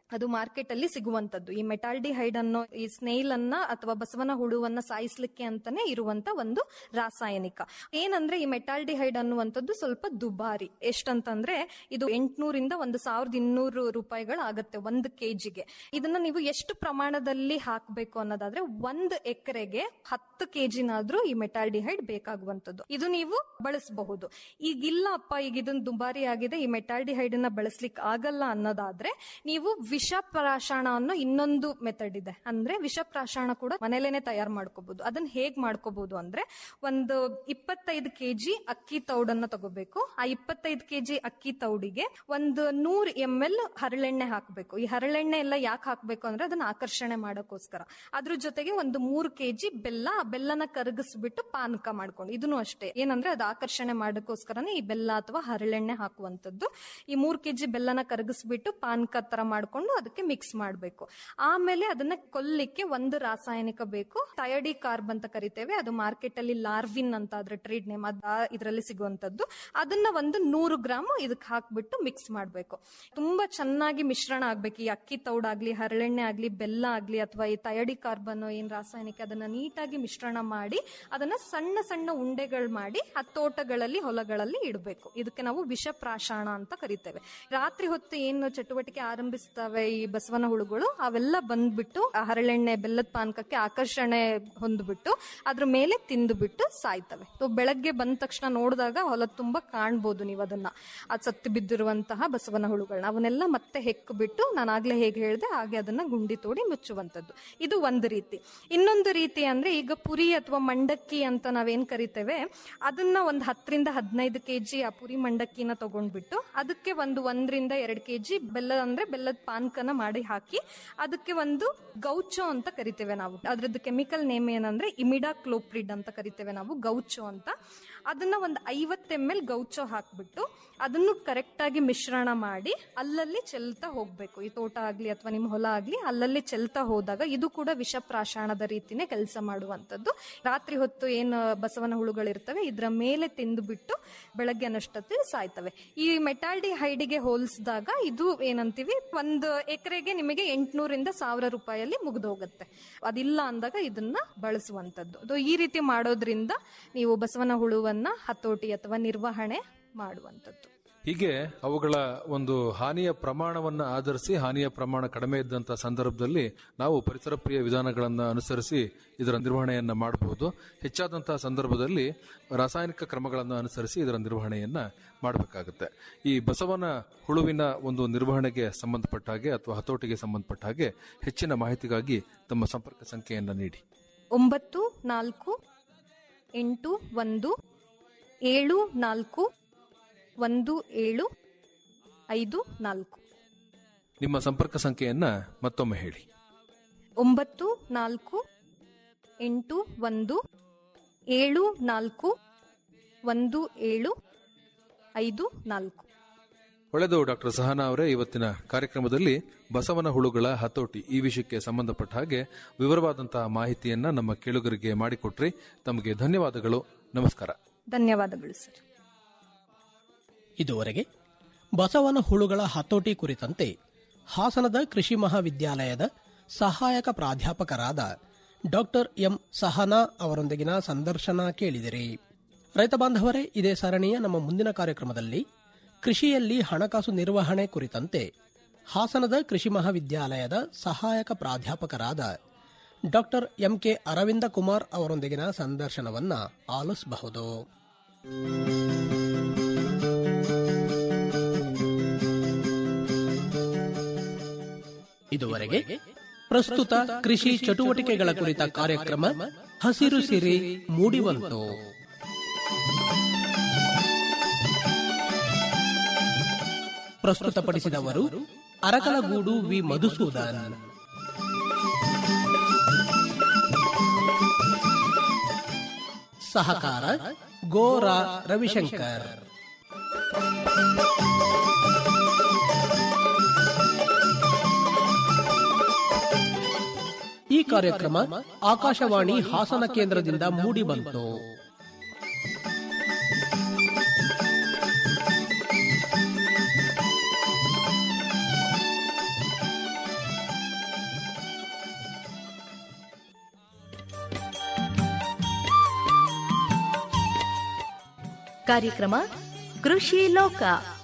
ಅದು ಮಾರ್ಕೆಟ್ ಅಲ್ಲಿ ಸಿಗುವಂತದ್ದು ಈ ಮೆಟಾಲ್ಡಿಹೈಡ್ ಅನ್ನೋ ಈ ಸ್ನೇಲ್ ಅನ್ನ ಅಥವಾ ಬಸವನ ಹುಳುವನ್ನ ಸಾಯಿಸ್ಲಿಕ್ಕೆ ಅಂತಾನೆ ಇರುವಂತ ಒಂದು ರಾಸಾಯನಿಕ ಏನಂದ್ರೆ ಈ ಮೆಟಾಲ್ಡಿಹೈಡ್ ಅನ್ನುವಂಥದ್ದು ಸ್ವಲ್ಪ ದುಬಾರಿ ಎಷ್ಟಂತಂದ್ರೆ ಇದು ಎಂಟ್ನೂರಿಂದ ಒಂದು ಸಾವಿರದ ಇನ್ನೂರು ರೂಪಾಯಿಗಳು ಆಗತ್ತೆ ಒಂದು ಕೆಜಿಗೆ ಇದನ್ನ ನೀವು ಎಷ್ಟು ಪ್ರಮಾಣದಲ್ಲಿ ಹಾಕಬೇಕು ಅನ್ನೋದಾದ್ರೆ ಒಂದು ಎಕರೆಗೆ ಹತ್ತು ಕೆಜಿನಾದ್ರೂ ಈ ಮೆಟಾಲ್ಡಿಹೈಡ್ ಬೇಕಾಗುವಂತದ್ದು ಇದು ನೀವು ಬಳಸಬಹುದು ಈಗಿಲ್ಲ ಅಪ್ಪ ಈಗ ಇದನ್ನ ದುಬಾರಿ ಆಗಿದೆ ಈ ಮೆಟಾಲ್ಡಿಹೈಡ್ ಅನ್ನ ಬಳಸ್ಲಿಕ್ಕೆ ಆಗಲ್ಲ ಅನ್ನೋದಾದ್ರೆ ನೀವು ವಿಷ ಪ್ರಾಶಾಣ ಅನ್ನೋ ಇನ್ನೊಂದು ಮೆಥಡ್ ಇದೆ ಅಂದ್ರೆ ವಿಷ ಪ್ರಾಶಾಣ ಕೂಡ ಮನೇಲೇನೆ ತಯಾರು ಮಾಡ್ಕೋಬಹುದು ಅದನ್ನ ಹೇಗ್ ಮಾಡ್ಕೋಬಹುದು ಅಂದ್ರೆ ಒಂದು ಇಪ್ಪತ್ತೈದು ಕೆಜಿ ಅಕ್ಕಿ ತೌಡನ್ನ ತಗೋಬೇಕು ಆ ಇಪ್ಪತ್ತೈದು ಕೆಜಿ ಅಕ್ಕಿ ತೌಡಿಗೆ ಒಂದು ನೂರ್ ಎಂ ಎಲ್ ಹರಳೆಣ್ಣೆ ಹಾಕಬೇಕು ಈ ಹರಳೆಣ್ಣೆ ಎಲ್ಲ ಯಾಕೆ ಹಾಕ್ಬೇಕು ಅಂದ್ರೆ ಅದನ್ನ ಆಕರ್ಷಣೆ ಮಾಡೋಕ್ಕೋಸ್ಕರ ಅದ್ರ ಜೊತೆಗೆ ಒಂದು ಮೂರು ಕೆಜಿ ಬೆಲ್ಲ ಆ ಬೆಲ್ಲನ ಕರಗಿಸ್ಬಿಟ್ಟು ಪಾನಕ ಮಾಡ್ಕೊಂಡು ಇದನ್ನು ಅಷ್ಟೇ ಏನಂದ್ರೆ ಅದು ಆಕರ್ಷಣೆ ಮಾಡೋಕ್ಕೋಸ್ಕರನೇ ಈ ಬೆಲ್ಲ ಅಥವಾ ಹರಳೆಣ್ಣೆ ಹಾಕುವಂತದ್ದು ಈ ಮೂರ್ ಕೆಜಿ ಬೆಲ್ಲನ ಕರಗಿಸ್ಬಿಟ್ಟು ಪಾನಕ ತರ ಮಾಡ್ಕೊಂಡು ಅದಕ್ಕೆ ಮಿಕ್ಸ್ ಮಾಡಬೇಕು ಆಮೇಲೆ ಅದನ್ನ ಕೊಲ್ಲಿಕ್ಕೆ ಒಂದು ರಾಸಾಯನಿಕ ಬೇಕು ಥಯಡಿ ಕಾರ್ಬ್ ಅಂತ ಕರಿತೇವೆ ಅದು ಮಾರ್ಕೆಟ್ ಅಲ್ಲಿ ಲಾರ್ವಿನ್ ಅಂತ ಅದ್ರ ಟ್ರೇಡ್ ನೇಮ್ ಅದ ಇದರಲ್ಲಿ ಸಿಗುವಂತದ್ದು ಅದನ್ನ ಒಂದು ನೂರು ಗ್ರಾಮ್ ಇದಕ್ಕೆ ಹಾಕ್ಬಿಟ್ಟು ಮಿಕ್ಸ್ ಮಾಡಬೇಕು ತುಂಬಾ ಚೆನ್ನಾಗಿ ಮಿಶ್ರಣ ಆಗ್ಬೇಕು ಈ ಅಕ್ಕಿ ತೌಡಾಗ್ಲಿ ಹರಳೆಣ್ಣೆ ಆಗ್ಲಿ ಬೆಲ್ಲ ಆಗ್ಲಿ ಅಥವಾ ಈ ಥಯಡಿ ಕಾರ್ಬನ್ ಏನ್ ರಾಸಾಯನಿಕ ಅದನ್ನ ನೀಟಾಗಿ ಮಿಶ್ರಣ ಮಾಡಿ ಅದನ್ನ ಸಣ್ಣ ಸಣ್ಣ ಉಂಡೆಗಳು ಮಾಡಿ ಆ ತೋಟಗಳಲ್ಲಿ ಹೊಲಗಳಲ್ಲಿ ಇಡಬೇಕು ಇದಕ್ಕೆ ನಾವು ವಿಷ ಪ್ರಾಶಾಣ ಅಂತ ಕರಿತೇವೆ ರಾತ್ರಿ ಹೊತ್ತು ಏನು ಚಟುವಟಿಕೆ ಆರಂಭಿಸ್ತವೆ ಈ ಬಸವನ ಹುಳುಗಳು ಅವೆಲ್ಲ ಬಂದ್ಬಿಟ್ಟು ಆ ಹರಳೆಣ್ಣೆ ಬೆಲ್ಲದ ಪಾನಕಕ್ಕೆ ಆಕರ್ಷಣೆ ಹೊಂದ್ಬಿಟ್ಟು ಅದ್ರ ಮೇಲೆ ತಿಂದುಬಿಟ್ಟು ಸಾಯ್ತವೆ ಸೊ ಬೆಳಗ್ಗೆ ಬಂದ ತಕ್ಷಣ ನೋಡಿದಾಗ ಹೊಲ ತುಂಬಾ ಕಾಣ್ಬೋದು ನೀವು ಅದನ್ನ ಅದು ಸತ್ತು ಬಿದ್ದಿರುವಂತಹ ಬಸವನ ಹುಳುಗಳನ್ನ ಅವನ್ನೆಲ್ಲ ಮತ್ತೆ ಹೆಕ್ಕು ಬಿಟ್ಟು ನಾನು ಆಗ್ಲೇ ಹೇಗೆ ಹೇಳಿದೆ ಹಾಗೆ ಅದನ್ನ ಗುಂಡಿ ತೋಡಿ ಮುಚ್ಚುವಂತದ್ದು ಇದು ಒಂದು ರೀತಿ ಇನ್ನೊಂದು ರೀತಿ ಅಂದ್ರೆ ಈಗ ಪುರಿ ಅಥವಾ ಮಂಡಕ್ಕಿ ಅಂತ ನಾವೇನ್ ಕರಿತೇವೆ ಅದನ್ನ ಒಂದು ಹತ್ತರಿಂದ ಹದಿನೈದು ಕೆಜಿ ಆ ಪುರಿ ಮಂಡಕ್ಕಿನ ತಗೊಂಡ್ಬಿಟ್ಟು ಅದಕ್ಕೆ ಒಂದು ಒಂದರಿಂದ ಎರಡು ಕೆಜಿ ಬೆಲ್ಲ ಅಂದ್ರೆ ಬೆಲ್ಲದ ಪಾನಕನ ಮಾಡಿ ಹಾಕಿ ಅದಕ್ಕೆ ಒಂದು ಗೌಚೋ ಅಂತ ಕರಿತೇವೆ ನಾವು ಅದ್ರದ್ದು ಕೆಮಿಕಲ್ ನೇಮ್ ಏನಂದ್ರೆ ಇಮಿಡಾ ಕ್ಲೋಪ್ರಿಡ್ ಅಂತ ಕರಿತೇವೆ ನಾವು ಗೌಚೋ ಅಂತ ಅದನ್ನ ಒಂದು ಐವತ್ತು ಎಮ್ ಎಲ್ ಗೌಚೋ ಹಾಕ್ಬಿಟ್ಟು ಅದನ್ನು ಕರೆಕ್ಟ್ ಆಗಿ ಮಿಶ್ರಣ ಮಾಡಿ ಅಲ್ಲಲ್ಲಿ ಚೆಲ್ತಾ ಹೋಗ್ಬೇಕು ಈ ತೋಟ ಆಗ್ಲಿ ಅಥವಾ ನಿಮ್ಮ ಹೊಲ ಆಗ್ಲಿ ಅಲ್ಲಲ್ಲಿ ಚೆಲ್ತಾ ಹೋದಾಗ ಇದು ಕೂಡ ವಿಷ ಪ್ರಾಶಾಣದ ರೀತಿನೇ ಕೆಲಸ ಮಾಡುವಂತದ್ದು ರಾತ್ರಿ ಹೊತ್ತು ಏನು ಬಸವನ ಹುಳುಗಳಿರ್ತವೆ ಇದ್ರ ಮೇಲೆ ತಿಂದುಬಿಟ್ಟು ಬೆಳಗ್ಗೆ ಅನ್ನಷ್ಟೊತ್ತಿಗೆ ಸಾಯ್ತವೆ ಈ ಮೆಟಾಲ್ಡಿ ಹೈಡಿಗೆ ಹೋಲಿಸಿದಾಗ ಇದು ಏನಂತೀವಿ ಒಂದು ಎಕರೆಗೆ ನಿಮಗೆ ಎಂಟುನೂರಿಂದ ಸಾವಿರ ರೂಪಾಯಲ್ಲಿ ಮುಗಿದೋಗುತ್ತೆ ಅದಿಲ್ಲ ಅಂದಾಗ ಇದನ್ನ ಬಳಸುವಂತದ್ದು ಅದು ಈ ರೀತಿ ಮಾಡೋದ್ರಿಂದ ನೀವು ಬಸವನ ಹುಳುವನ್ನ ಹತೋಟಿ ಅಥವಾ ನಿರ್ವಹಣೆ ಮಾಡುವಂತದ್ದು ಹೀಗೆ ಅವುಗಳ ಒಂದು ಹಾನಿಯ ಪ್ರಮಾಣವನ್ನ ಆಧರಿಸಿ ಹಾನಿಯ ಪ್ರಮಾಣ ಕಡಿಮೆ ಇದ್ದಂತ ಸಂದರ್ಭದಲ್ಲಿ ನಾವು ಪರಿಸರ ಪ್ರಿಯ ವಿಧಾನಗಳನ್ನು ಅನುಸರಿಸಿ ಇದರ ನಿರ್ವಹಣೆಯನ್ನ ಮಾಡಬಹುದು ಹೆಚ್ಚಾದಂತಹ ಸಂದರ್ಭದಲ್ಲಿ ರಾಸಾಯನಿಕ ಕ್ರಮಗಳನ್ನು ಅನುಸರಿಸಿ ಇದರ ನಿರ್ವಹಣೆಯನ್ನ ಮಾಡಬೇಕಾಗುತ್ತೆ ಈ ಬಸವನ ಹುಳುವಿನ ಒಂದು ನಿರ್ವಹಣೆಗೆ ಸಂಬಂಧಪಟ್ಟ ಹಾಗೆ ಅಥವಾ ಹತೋಟಿಗೆ ಸಂಬಂಧಪಟ್ಟ ಹಾಗೆ ಹೆಚ್ಚಿನ ಮಾಹಿತಿಗಾಗಿ ತಮ್ಮ ಸಂಪರ್ಕ ಸಂಖ್ಯೆಯನ್ನ ನೀಡಿ ಒಂಬತ್ತು ನಾಲ್ಕು ಎಂಟು ಒಂದು ಏಳು ನಾಲ್ಕು ಒಂದು ಏಳು ಐದು ನಾಲ್ಕು ನಿಮ್ಮ ಸಂಪರ್ಕ ಸಂಖ್ಯೆಯನ್ನ ಮತ್ತೊಮ್ಮೆ ಹೇಳಿ ಒಂಬತ್ತು ನಾಲ್ಕು ಎಂಟು ಒಂದು ಏಳು ನಾಲ್ಕು ಒಂದು ಏಳು ಐದು ನಾಲ್ಕು ಒಳ್ಳೆದು ಡಾಕ್ಟರ್ ಸಹನಾ ಅವರೇ ಇವತ್ತಿನ ಕಾರ್ಯಕ್ರಮದಲ್ಲಿ ಬಸವನ ಹುಳುಗಳ ಹತೋಟಿ ಈ ವಿಷಯಕ್ಕೆ ಸಂಬಂಧಪಟ್ಟ ಹಾಗೆ ವಿವರವಾದಂತಹ ಮಾಹಿತಿಯನ್ನ ನಮ್ಮ ಕೇಳುಗರಿಗೆ ಮಾಡಿಕೊಟ್ರಿ ತಮಗೆ ಧನ್ಯವಾದಗಳು ನಮಸ್ಕಾರ ಧನ್ಯವಾದಗಳು ಸರ್ ಇದುವರೆಗೆ ಬಸವನ ಹುಳುಗಳ ಹತೋಟಿ ಕುರಿತಂತೆ ಹಾಸನದ ಕೃಷಿ ಮಹಾವಿದ್ಯಾಲಯದ ಸಹಾಯಕ ಪ್ರಾಧ್ಯಾಪಕರಾದ ಡಾಕ್ಟರ್ ಎಂ ಸಹನಾ ಅವರೊಂದಿಗಿನ ಸಂದರ್ಶನ ಕೇಳಿದಿರಿ ರೈತ ಬಾಂಧವರೇ ಇದೇ ಸರಣಿಯ ನಮ್ಮ ಮುಂದಿನ ಕಾರ್ಯಕ್ರಮದಲ್ಲಿ ಕೃಷಿಯಲ್ಲಿ ಹಣಕಾಸು ನಿರ್ವಹಣೆ ಕುರಿತಂತೆ ಹಾಸನದ ಕೃಷಿ ಮಹಾವಿದ್ಯಾಲಯದ ಸಹಾಯಕ ಪ್ರಾಧ್ಯಾಪಕರಾದ ಡಾಕ್ಟರ್ ಎಂಕೆ ಅರವಿಂದ ಕುಮಾರ್ ಅವರೊಂದಿಗಿನ ಸಂದರ್ಶನವನ್ನ ಆಲಿಸಬಹುದು ಇದುವರೆಗೆ ಪ್ರಸ್ತುತ ಕೃಷಿ ಚಟುವಟಿಕೆಗಳ ಕುರಿತ ಕಾರ್ಯಕ್ರಮ ಹಸಿರು ಸಿರಿ ಮೂಡಿಬಂತು ಪ್ರಸ್ತುತಪಡಿಸಿದವರು ಅರಕಲಗೂಡು ವಿ ಮಧುಸೂದನ್ ಸಹಕಾರ ಗೋರಾ ರವಿಶಂಕರ್ ಈ ಕಾರ್ಯಕ್ರಮ ಆಕಾಶವಾಣಿ ಹಾಸನ ಕೇಂದ್ರದಿಂದ ಮೂಡಿಬಂತು ಕಾರ್ಯಕ್ರಮ ಕೃಷಿ ಲೋಕ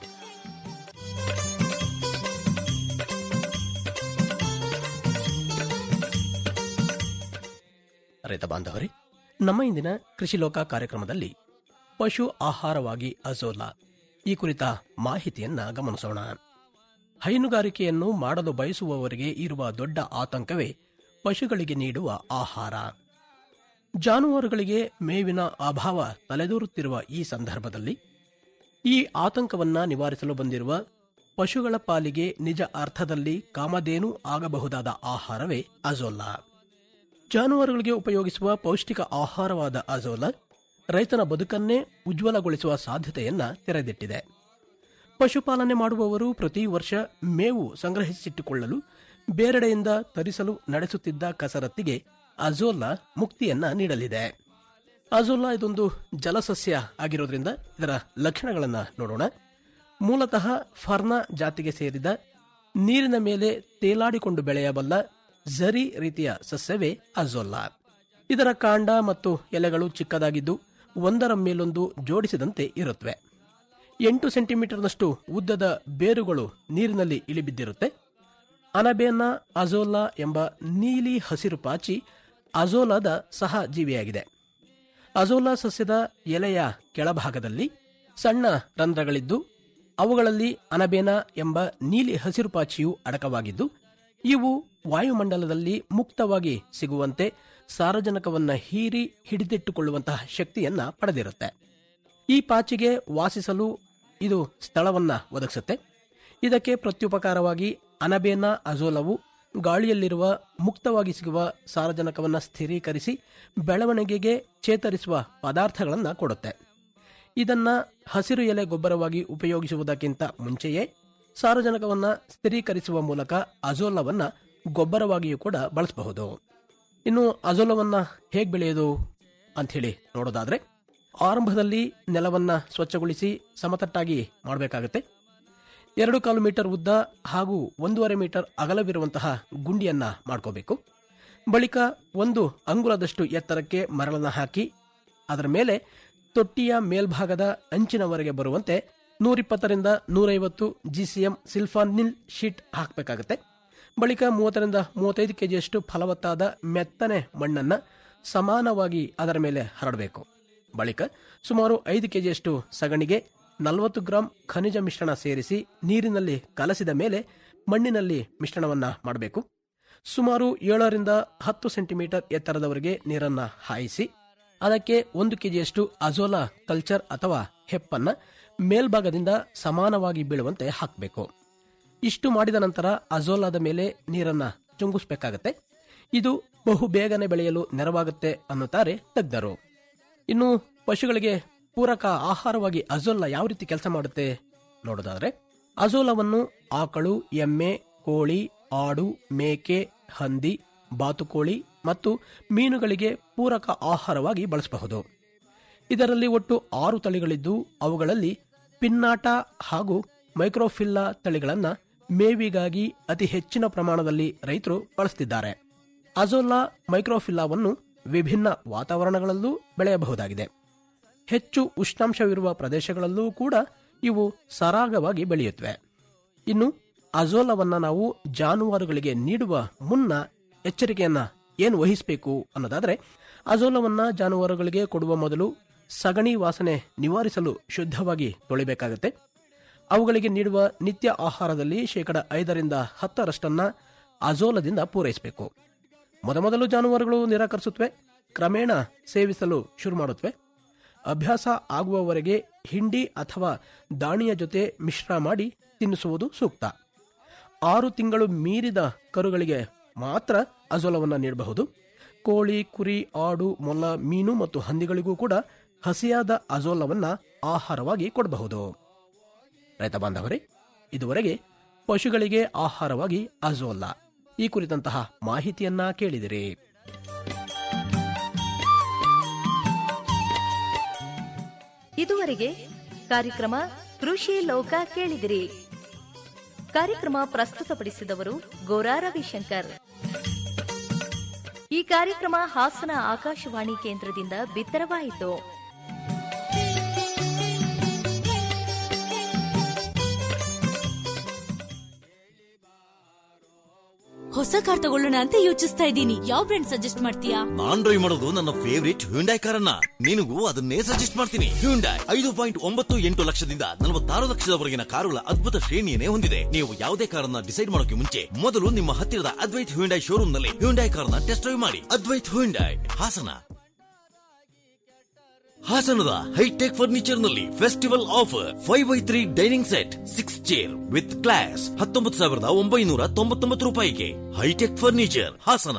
ರೈತ ಬಾಂಧವರೇ ನಮ್ಮ ಇಂದಿನ ಕೃಷಿ ಲೋಕ ಕಾರ್ಯಕ್ರಮದಲ್ಲಿ ಪಶು ಆಹಾರವಾಗಿ ಅಜೋಲಾ ಈ ಕುರಿತ ಮಾಹಿತಿಯನ್ನ ಗಮನಿಸೋಣ ಹೈನುಗಾರಿಕೆಯನ್ನು ಮಾಡಲು ಬಯಸುವವರಿಗೆ ಇರುವ ದೊಡ್ಡ ಆತಂಕವೇ ಪಶುಗಳಿಗೆ ನೀಡುವ ಆಹಾರ ಜಾನುವಾರುಗಳಿಗೆ ಮೇವಿನ ಅಭಾವ ತಲೆದೂರುತ್ತಿರುವ ಈ ಸಂದರ್ಭದಲ್ಲಿ ಈ ಆತಂಕವನ್ನ ನಿವಾರಿಸಲು ಬಂದಿರುವ ಪಶುಗಳ ಪಾಲಿಗೆ ನಿಜ ಅರ್ಥದಲ್ಲಿ ಕಾಮಧೇನು ಆಗಬಹುದಾದ ಆಹಾರವೇ ಅಜೋಲಾ ಜಾನುವಾರುಗಳಿಗೆ ಉಪಯೋಗಿಸುವ ಪೌಷ್ಟಿಕ ಆಹಾರವಾದ ಅಜೋಲಾ ರೈತನ ಬದುಕನ್ನೇ ಉಜ್ವಲಗೊಳಿಸುವ ಸಾಧ್ಯತೆಯನ್ನ ತೆರೆದಿಟ್ಟಿದೆ ಪಶುಪಾಲನೆ ಮಾಡುವವರು ಪ್ರತಿ ವರ್ಷ ಮೇವು ಸಂಗ್ರಹಿಸಿಟ್ಟುಕೊಳ್ಳಲು ಬೇರೆಡೆಯಿಂದ ತರಿಸಲು ನಡೆಸುತ್ತಿದ್ದ ಕಸರತ್ತಿಗೆ ಅಜೋಲಾ ಮುಕ್ತಿಯನ್ನ ನೀಡಲಿದೆ ಅಜೋಲಾ ಇದೊಂದು ಜಲಸಸ್ಯ ಆಗಿರೋದ್ರಿಂದ ಇದರ ಲಕ್ಷಣಗಳನ್ನ ನೋಡೋಣ ಮೂಲತಃ ಫರ್ನಾ ಜಾತಿಗೆ ಸೇರಿದ ನೀರಿನ ಮೇಲೆ ತೇಲಾಡಿಕೊಂಡು ಬೆಳೆಯಬಲ್ಲ ಝರಿ ರೀತಿಯ ಸಸ್ಯವೇ ಅಜೋಲಾ ಇದರ ಕಾಂಡ ಮತ್ತು ಎಲೆಗಳು ಚಿಕ್ಕದಾಗಿದ್ದು ಒಂದರ ಮೇಲೊಂದು ಜೋಡಿಸಿದಂತೆ ಇರುತ್ತವೆ ಎಂಟು ಸೆಂಟಿಮೀಟರ್ನಷ್ಟು ಉದ್ದದ ಬೇರುಗಳು ನೀರಿನಲ್ಲಿ ಇಳಿಬಿದ್ದಿರುತ್ತೆ ಅನಬೇನಾ ಅಜೋಲಾ ಎಂಬ ನೀಲಿ ಹಸಿರು ಪಾಚಿ ಅಜೋಲಾದ ಸಹ ಜೀವಿಯಾಗಿದೆ ಅಜೋಲಾ ಸಸ್ಯದ ಎಲೆಯ ಕೆಳಭಾಗದಲ್ಲಿ ಸಣ್ಣ ರಂಧ್ರಗಳಿದ್ದು ಅವುಗಳಲ್ಲಿ ಅನಬೇನಾ ಎಂಬ ನೀಲಿ ಹಸಿರು ಪಾಚಿಯು ಅಡಕವಾಗಿದ್ದು ಇವು ವಾಯುಮಂಡಲದಲ್ಲಿ ಮುಕ್ತವಾಗಿ ಸಿಗುವಂತೆ ಸಾರಜನಕವನ್ನ ಹೀರಿ ಹಿಡಿದಿಟ್ಟುಕೊಳ್ಳುವಂತಹ ಶಕ್ತಿಯನ್ನ ಪಡೆದಿರುತ್ತೆ ಈ ಪಾಚಿಗೆ ವಾಸಿಸಲು ಇದು ಸ್ಥಳವನ್ನ ಒದಗಿಸುತ್ತೆ ಇದಕ್ಕೆ ಪ್ರತ್ಯುಪಕಾರವಾಗಿ ಅನಬೇನಾ ಅಜೋಲವು ಗಾಳಿಯಲ್ಲಿರುವ ಮುಕ್ತವಾಗಿ ಸಿಗುವ ಸಾರಜನಕವನ್ನ ಸ್ಥಿರೀಕರಿಸಿ ಬೆಳವಣಿಗೆಗೆ ಚೇತರಿಸುವ ಪದಾರ್ಥಗಳನ್ನು ಕೊಡುತ್ತೆ ಇದನ್ನ ಹಸಿರು ಎಲೆ ಗೊಬ್ಬರವಾಗಿ ಉಪಯೋಗಿಸುವುದಕ್ಕಿಂತ ಮುಂಚೆಯೇ ಸಾರಜನಕವನ್ನ ಸ್ಥಿರೀಕರಿಸುವ ಮೂಲಕ ಅಜೋಲವನ್ನ ಗೊಬ್ಬರವಾಗಿಯೂ ಕೂಡ ಬಳಸಬಹುದು ಇನ್ನು ಅಜೋಲವನ್ನ ಹೇಗೆ ಬೆಳೆಯೋದು ಅಂಥೇಳಿ ನೋಡೋದಾದ್ರೆ ಆರಂಭದಲ್ಲಿ ನೆಲವನ್ನ ಸ್ವಚ್ಛಗೊಳಿಸಿ ಸಮತಟ್ಟಾಗಿ ಮಾಡಬೇಕಾಗುತ್ತೆ ಎರಡು ಕಾಲು ಮೀಟರ್ ಉದ್ದ ಹಾಗೂ ಒಂದೂವರೆ ಮೀಟರ್ ಅಗಲವಿರುವಂತಹ ಗುಂಡಿಯನ್ನ ಮಾಡ್ಕೋಬೇಕು ಬಳಿಕ ಒಂದು ಅಂಗುಲದಷ್ಟು ಎತ್ತರಕ್ಕೆ ಮರಳನ್ನ ಹಾಕಿ ಅದರ ಮೇಲೆ ತೊಟ್ಟಿಯ ಮೇಲ್ಭಾಗದ ಅಂಚಿನವರೆಗೆ ಬರುವಂತೆ ನೂರಿಪ್ಪತ್ತರಿಂದ ನೂರೈವತ್ತು ಜಿಸಿಎಂ ಸಿಲ್ಫಾನಿಲ್ ಶೀಟ್ ಹಾಕಬೇಕಾಗುತ್ತೆ ಬಳಿಕ ಮೂವತ್ತರಿಂದ ಮೂವತ್ತೈದು ಕೆಜಿಯಷ್ಟು ಫಲವತ್ತಾದ ಮೆತ್ತನೆ ಮಣ್ಣನ್ನ ಸಮಾನವಾಗಿ ಅದರ ಮೇಲೆ ಹರಡಬೇಕು ಬಳಿಕ ಸುಮಾರು ಐದು ಕೆಜಿಯಷ್ಟು ಸಗಣಿಗೆ ನಲವತ್ತು ಗ್ರಾಂ ಖನಿಜ ಮಿಶ್ರಣ ಸೇರಿಸಿ ನೀರಿನಲ್ಲಿ ಕಲಸಿದ ಮೇಲೆ ಮಣ್ಣಿನಲ್ಲಿ ಮಿಶ್ರಣವನ್ನ ಮಾಡಬೇಕು ಸುಮಾರು ಏಳರಿಂದ ಹತ್ತು ಸೆಂಟಿಮೀಟರ್ ಎತ್ತರದವರೆಗೆ ನೀರನ್ನ ಹಾಯಿಸಿ ಅದಕ್ಕೆ ಒಂದು ಕೆಜಿಯಷ್ಟು ಅಜೋಲಾ ಕಲ್ಚರ್ ಅಥವಾ ಹೆಪ್ಪನ್ನ ಮೇಲ್ಭಾಗದಿಂದ ಸಮಾನವಾಗಿ ಬೀಳುವಂತೆ ಹಾಕಬೇಕು ಇಷ್ಟು ಮಾಡಿದ ನಂತರ ಅಜೋಲಾದ ಮೇಲೆ ನೀರನ್ನ ಚುಂಗಿಸಬೇಕಾಗತ್ತೆ ಇದು ಬಹು ಬೇಗನೆ ಬೆಳೆಯಲು ನೆರವಾಗುತ್ತೆ ಅನ್ನುತ್ತಾರೆ ತಜ್ಞರು ಇನ್ನು ಪಶುಗಳಿಗೆ ಪೂರಕ ಆಹಾರವಾಗಿ ಅಜೋಲಾ ಯಾವ ರೀತಿ ಕೆಲಸ ಮಾಡುತ್ತೆ ನೋಡೋದಾದ್ರೆ ಅಜೋಲವನ್ನು ಆಕಳು ಎಮ್ಮೆ ಕೋಳಿ ಆಡು ಮೇಕೆ ಹಂದಿ ಬಾತುಕೋಳಿ ಮತ್ತು ಮೀನುಗಳಿಗೆ ಪೂರಕ ಆಹಾರವಾಗಿ ಬಳಸಬಹುದು ಇದರಲ್ಲಿ ಒಟ್ಟು ಆರು ತಳಿಗಳಿದ್ದು ಅವುಗಳಲ್ಲಿ ಪಿನ್ನಾಟ ಹಾಗೂ ಮೈಕ್ರೋಫಿಲ್ಲಾ ತಳಿಗಳನ್ನ ಮೇವಿಗಾಗಿ ಅತಿ ಹೆಚ್ಚಿನ ಪ್ರಮಾಣದಲ್ಲಿ ರೈತರು ಬಳಸುತ್ತಿದ್ದಾರೆ ಅಜೋಲಾ ಮೈಕ್ರೋಫಿಲ್ಲಾವನ್ನು ವಿಭಿನ್ನ ವಾತಾವರಣಗಳಲ್ಲೂ ಬೆಳೆಯಬಹುದಾಗಿದೆ ಹೆಚ್ಚು ಉಷ್ಣಾಂಶವಿರುವ ಪ್ರದೇಶಗಳಲ್ಲೂ ಕೂಡ ಇವು ಸರಾಗವಾಗಿ ಬೆಳೆಯುತ್ತವೆ ಇನ್ನು ಅಜೋಲವನ್ನ ನಾವು ಜಾನುವಾರುಗಳಿಗೆ ನೀಡುವ ಮುನ್ನ ಎಚ್ಚರಿಕೆಯನ್ನ ಏನು ವಹಿಸಬೇಕು ಅನ್ನೋದಾದ್ರೆ ಅಜೋಲವನ್ನ ಜಾನುವಾರುಗಳಿಗೆ ಕೊಡುವ ಮೊದಲು ಸಗಣಿ ವಾಸನೆ ನಿವಾರಿಸಲು ಶುದ್ಧವಾಗಿ ತೊಳಿಬೇಕಾಗುತ್ತೆ ಅವುಗಳಿಗೆ ನೀಡುವ ನಿತ್ಯ ಆಹಾರದಲ್ಲಿ ಶೇಕಡ ಐದರಿಂದ ಹತ್ತರಷ್ಟನ್ನ ಅಜೋಲದಿಂದ ಪೂರೈಸಬೇಕು ಮೊದಮೊದಲು ಜಾನುವಾರುಗಳು ನಿರಾಕರಿಸುತ್ತವೆ ಕ್ರಮೇಣ ಸೇವಿಸಲು ಶುರು ಮಾಡುತ್ತವೆ ಅಭ್ಯಾಸ ಆಗುವವರೆಗೆ ಹಿಂಡಿ ಅಥವಾ ದಾಣಿಯ ಜೊತೆ ಮಿಶ್ರ ಮಾಡಿ ತಿನ್ನಿಸುವುದು ಸೂಕ್ತ ಆರು ತಿಂಗಳು ಮೀರಿದ ಕರುಗಳಿಗೆ ಮಾತ್ರ ಅಜೋಲವನ್ನು ನೀಡಬಹುದು ಕೋಳಿ ಕುರಿ ಆಡು ಮೊಲ ಮೀನು ಮತ್ತು ಹಂದಿಗಳಿಗೂ ಕೂಡ ಹಸಿಯಾದ ಅಜೋಲವನ್ನ ಆಹಾರವಾಗಿ ಕೊಡಬಹುದು ರೈತ ಬಾಂಧವರೇ ಇದುವರೆಗೆ ಪಶುಗಳಿಗೆ ಆಹಾರವಾಗಿ ಅಜೋಲಾ ಈ ಕುರಿತಂತಹ ಮಾಹಿತಿಯನ್ನ ಕೇಳಿದಿರಿ ಇದುವರೆಗೆ ಕಾರ್ಯಕ್ರಮ ಕೃಷಿ ಲೋಕ ಕೇಳಿದಿರಿ ಕಾರ್ಯಕ್ರಮ ಪ್ರಸ್ತುತಪಡಿಸಿದವರು ಗೋರಾ ರವಿಶಂಕರ್ ಈ ಕಾರ್ಯಕ್ರಮ ಹಾಸನ ಆಕಾಶವಾಣಿ ಕೇಂದ್ರದಿಂದ ಬಿತ್ತರವಾಯಿತು ಹೊಸ ಕಾರ್ ತಗೊಳ್ಳೋಣ ಅಂತ ಯೋಚಿಸ್ತಾ ಇದ್ದೀನಿ ಯಾವ ಬ್ರ್ಯಾಂಡ್ ಸಜೆಸ್ಟ್ ಮಾಡ್ತೀಯಾ ನಾನ್ ಡ್ರೈವ್ ಮಾಡೋದು ನನ್ನ ಫೇವರಿಟ್ ಹ್ಯುಂಡೈ ಕಾರನ್ನ ನಿನಗೂ ಅದನ್ನೇ ಸಜೆಸ್ಟ್ ಮಾಡ್ತೀನಿ ಹ್ಯುಂಡೈ ಐದು ಪಾಯಿಂಟ್ ಒಂಬತ್ತು ಎಂಟು ಲಕ್ಷದಿಂದ ನಲವತ್ತಾರು ಲಕ್ಷದವರೆಗಿನ ಕಾರುಗಳ ಅದ್ಭುತ ಶ್ರೇಣಿಯನ್ನೇ ಹೊಂದಿದೆ ನೀವು ಯಾವುದೇ ಕಾರನ್ನ ಡಿಸೈಡ್ ಮಾಡೋಕೆ ಮುಂಚೆ ಮೊದಲು ನಿಮ್ಮ ಹತ್ತಿರದ ಅದ್ವೈತ್ ಹ್ಯುಂಡೈ ಶೋರೂಮ್ ನಲ್ಲಿ ಹ್ಯುಂಡೈ ಕಾರನ್ನ ಟೆಸ್ಟ್ ಡ್ರೈವ್ ಮಾಡಿ ಅದ್ವೈತ್ ಹ್ಯುಂಡೈ ಹಾಸನ ಹಾಸನದ ಹೈಟೆಕ್ ಫರ್ನಿಚರ್ ನಲ್ಲಿ festival offer five by three dining set six chair with glass ಹತ್ತೊಂಬತ್ತು ಸಾವಿರದ ಒಂಬೈನೂರ ತೊಂಬತ್ತೊಂಬತ್ತು ರೂಪಾಯಿಗೆ hitech furniture Hassan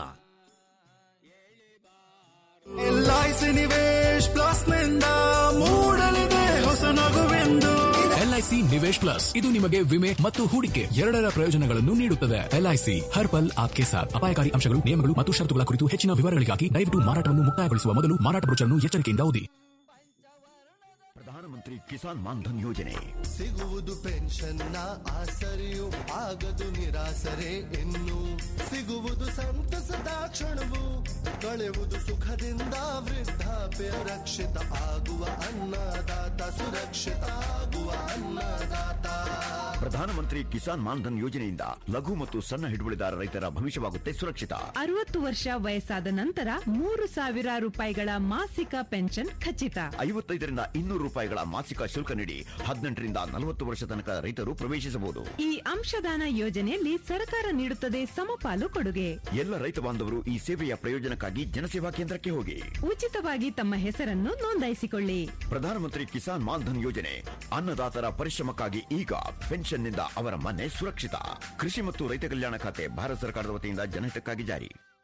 LIC Nivesh plus ನಿಂದ ಮೂಡಲಿದೆ ಹೊಸ ನಗುವೆಂದು ಎಲ್ಐಸಿ ನಿವೇಶ್ ಪ್ಲಸ್ ಇದು ನಿಮಗೆ ವಿಮೆ ಮತ್ತು ಹೂಡಿಕೆ ಎರಡರ ಪ್ರಯೋಜನಗಳನ್ನು ನೀಡುತ್ತದೆ ಎಲ್ಐಸಿ ಹರ್ ಪಲ್ ಆಪ್ಕೆ ಸಾಥ್ ಅಪಾಯಕಾರಿ ಅಂಶಗಳು ನಿಯಮಗಳು ಮತ್ತು ಷರತ್ತುಗಳ ಕುರಿತು ಹೆಚ್ಚಿನ ವಿವರಗಳಿಗಾಗಿ ದಯವಿಟ್ಟು ಮಾರಾಟವನ್ನು ಮುಕ್ತಾಯಗೊಳಿಸುವ ಮೊದಲು ಮಾರಾಟ ಬ್ರೋಚರ್ನ್ನು ಎಚ್ಚರಿಕೆಯಿಂದ ಓದಿ ಪ್ರಧಾನಮಂತ್ರಿ ಕಿಸಾನ್ ಮಾನ್ಧನ್ ಯೋಜನೆ ಸಿಗುವುದು ಪೆನ್ಷನ್ನ ಆಸರೆಯು ಆಗದು ನಿರಾಸರೆ ಇನ್ನು ಸಿಗುವುದು ಸಂತಸದ ಕ್ಷಣವು ಕಳೆಯುವುದು ಸುಖದಿಂದ ವೃದ್ಧಾಪ್ಯ ರಕ್ಷಿತ ಆಗುವ ಅನ್ನದಾತ ಸುರಕ್ಷಿತ ಆಗುವ ಅನ್ನದಾತ ಪ್ರಧಾನಮಂತ್ರಿ ಕಿಸಾನ್ ಮಾನ್ಧನ್ ಯೋಜನೆಯಿಂದ ಲಘು ಮತ್ತು ಸಣ್ಣ ಹಿಡುವಳಿದಾರ ರೈತರ ಭವಿಷ್ಯವಾಗುತ್ತೆ ಸುರಕ್ಷಿತ ಅರವತ್ತು ವರ್ಷ ವಯಸ್ಸಾದ ನಂತರ ಮೂರು ಸಾವಿರ ರೂಪಾಯಿಗಳ ಮಾಸಿಕ ಪೆನ್ಷನ್ ಖಚಿತ ಐವತ್ತೈದರಿಂದ ಇನ್ನೂರು ರೂಪಾಯಿಗಳ ಮಾಸಿಕ ಶುಲ್ಕ ನೀಡಿ ಹದಿನೆಂಟರಿಂದ ನಲವತ್ತು ವರ್ಷ ತನಕ ರೈತರು ಪ್ರವೇಶಿಸಬಹುದು ಈ ಅಂಶದಾನ ಯೋಜನೆಯಲ್ಲಿ ಸರ್ಕಾರ ನೀಡುತ್ತದೆ ಸಮಪಾಲು ಕೊಡುಗೆ ಎಲ್ಲ ರೈತ ಬಾಂಧವರು ಈ ಸೇವೆಯ ಪ್ರಯೋಜನಕ್ಕಾಗಿ ಜನಸೇವಾ ಕೇಂದ್ರಕ್ಕೆ ಹೋಗಿ ಉಚಿತವಾಗಿ ತಮ್ಮ ಹೆಸರನ್ನು ನೋಂದಾಯಿಸಿಕೊಳ್ಳಿ ಪ್ರಧಾನಮಂತ್ರಿ ಕಿಸಾನ್ ಮಾನ್ಧನ್ ಯೋಜನೆ ಅನ್ನದಾತರ ಪರಿಶ್ರಮಕ್ಕಾಗಿ ಈಗ ಪೆನ್ಷನ್ನಿಂದ ಅವರ ಮನೆ ಸುರಕ್ಷಿತ ಕೃಷಿ ಮತ್ತು ರೈತ ಕಲ್ಯಾಣ ಖಾತೆ ಭಾರತ ಸರ್ಕಾರದ ವತಿಯಿಂದ ಜನಹಿತಕ್ಕಾಗಿ ಜಾರಿ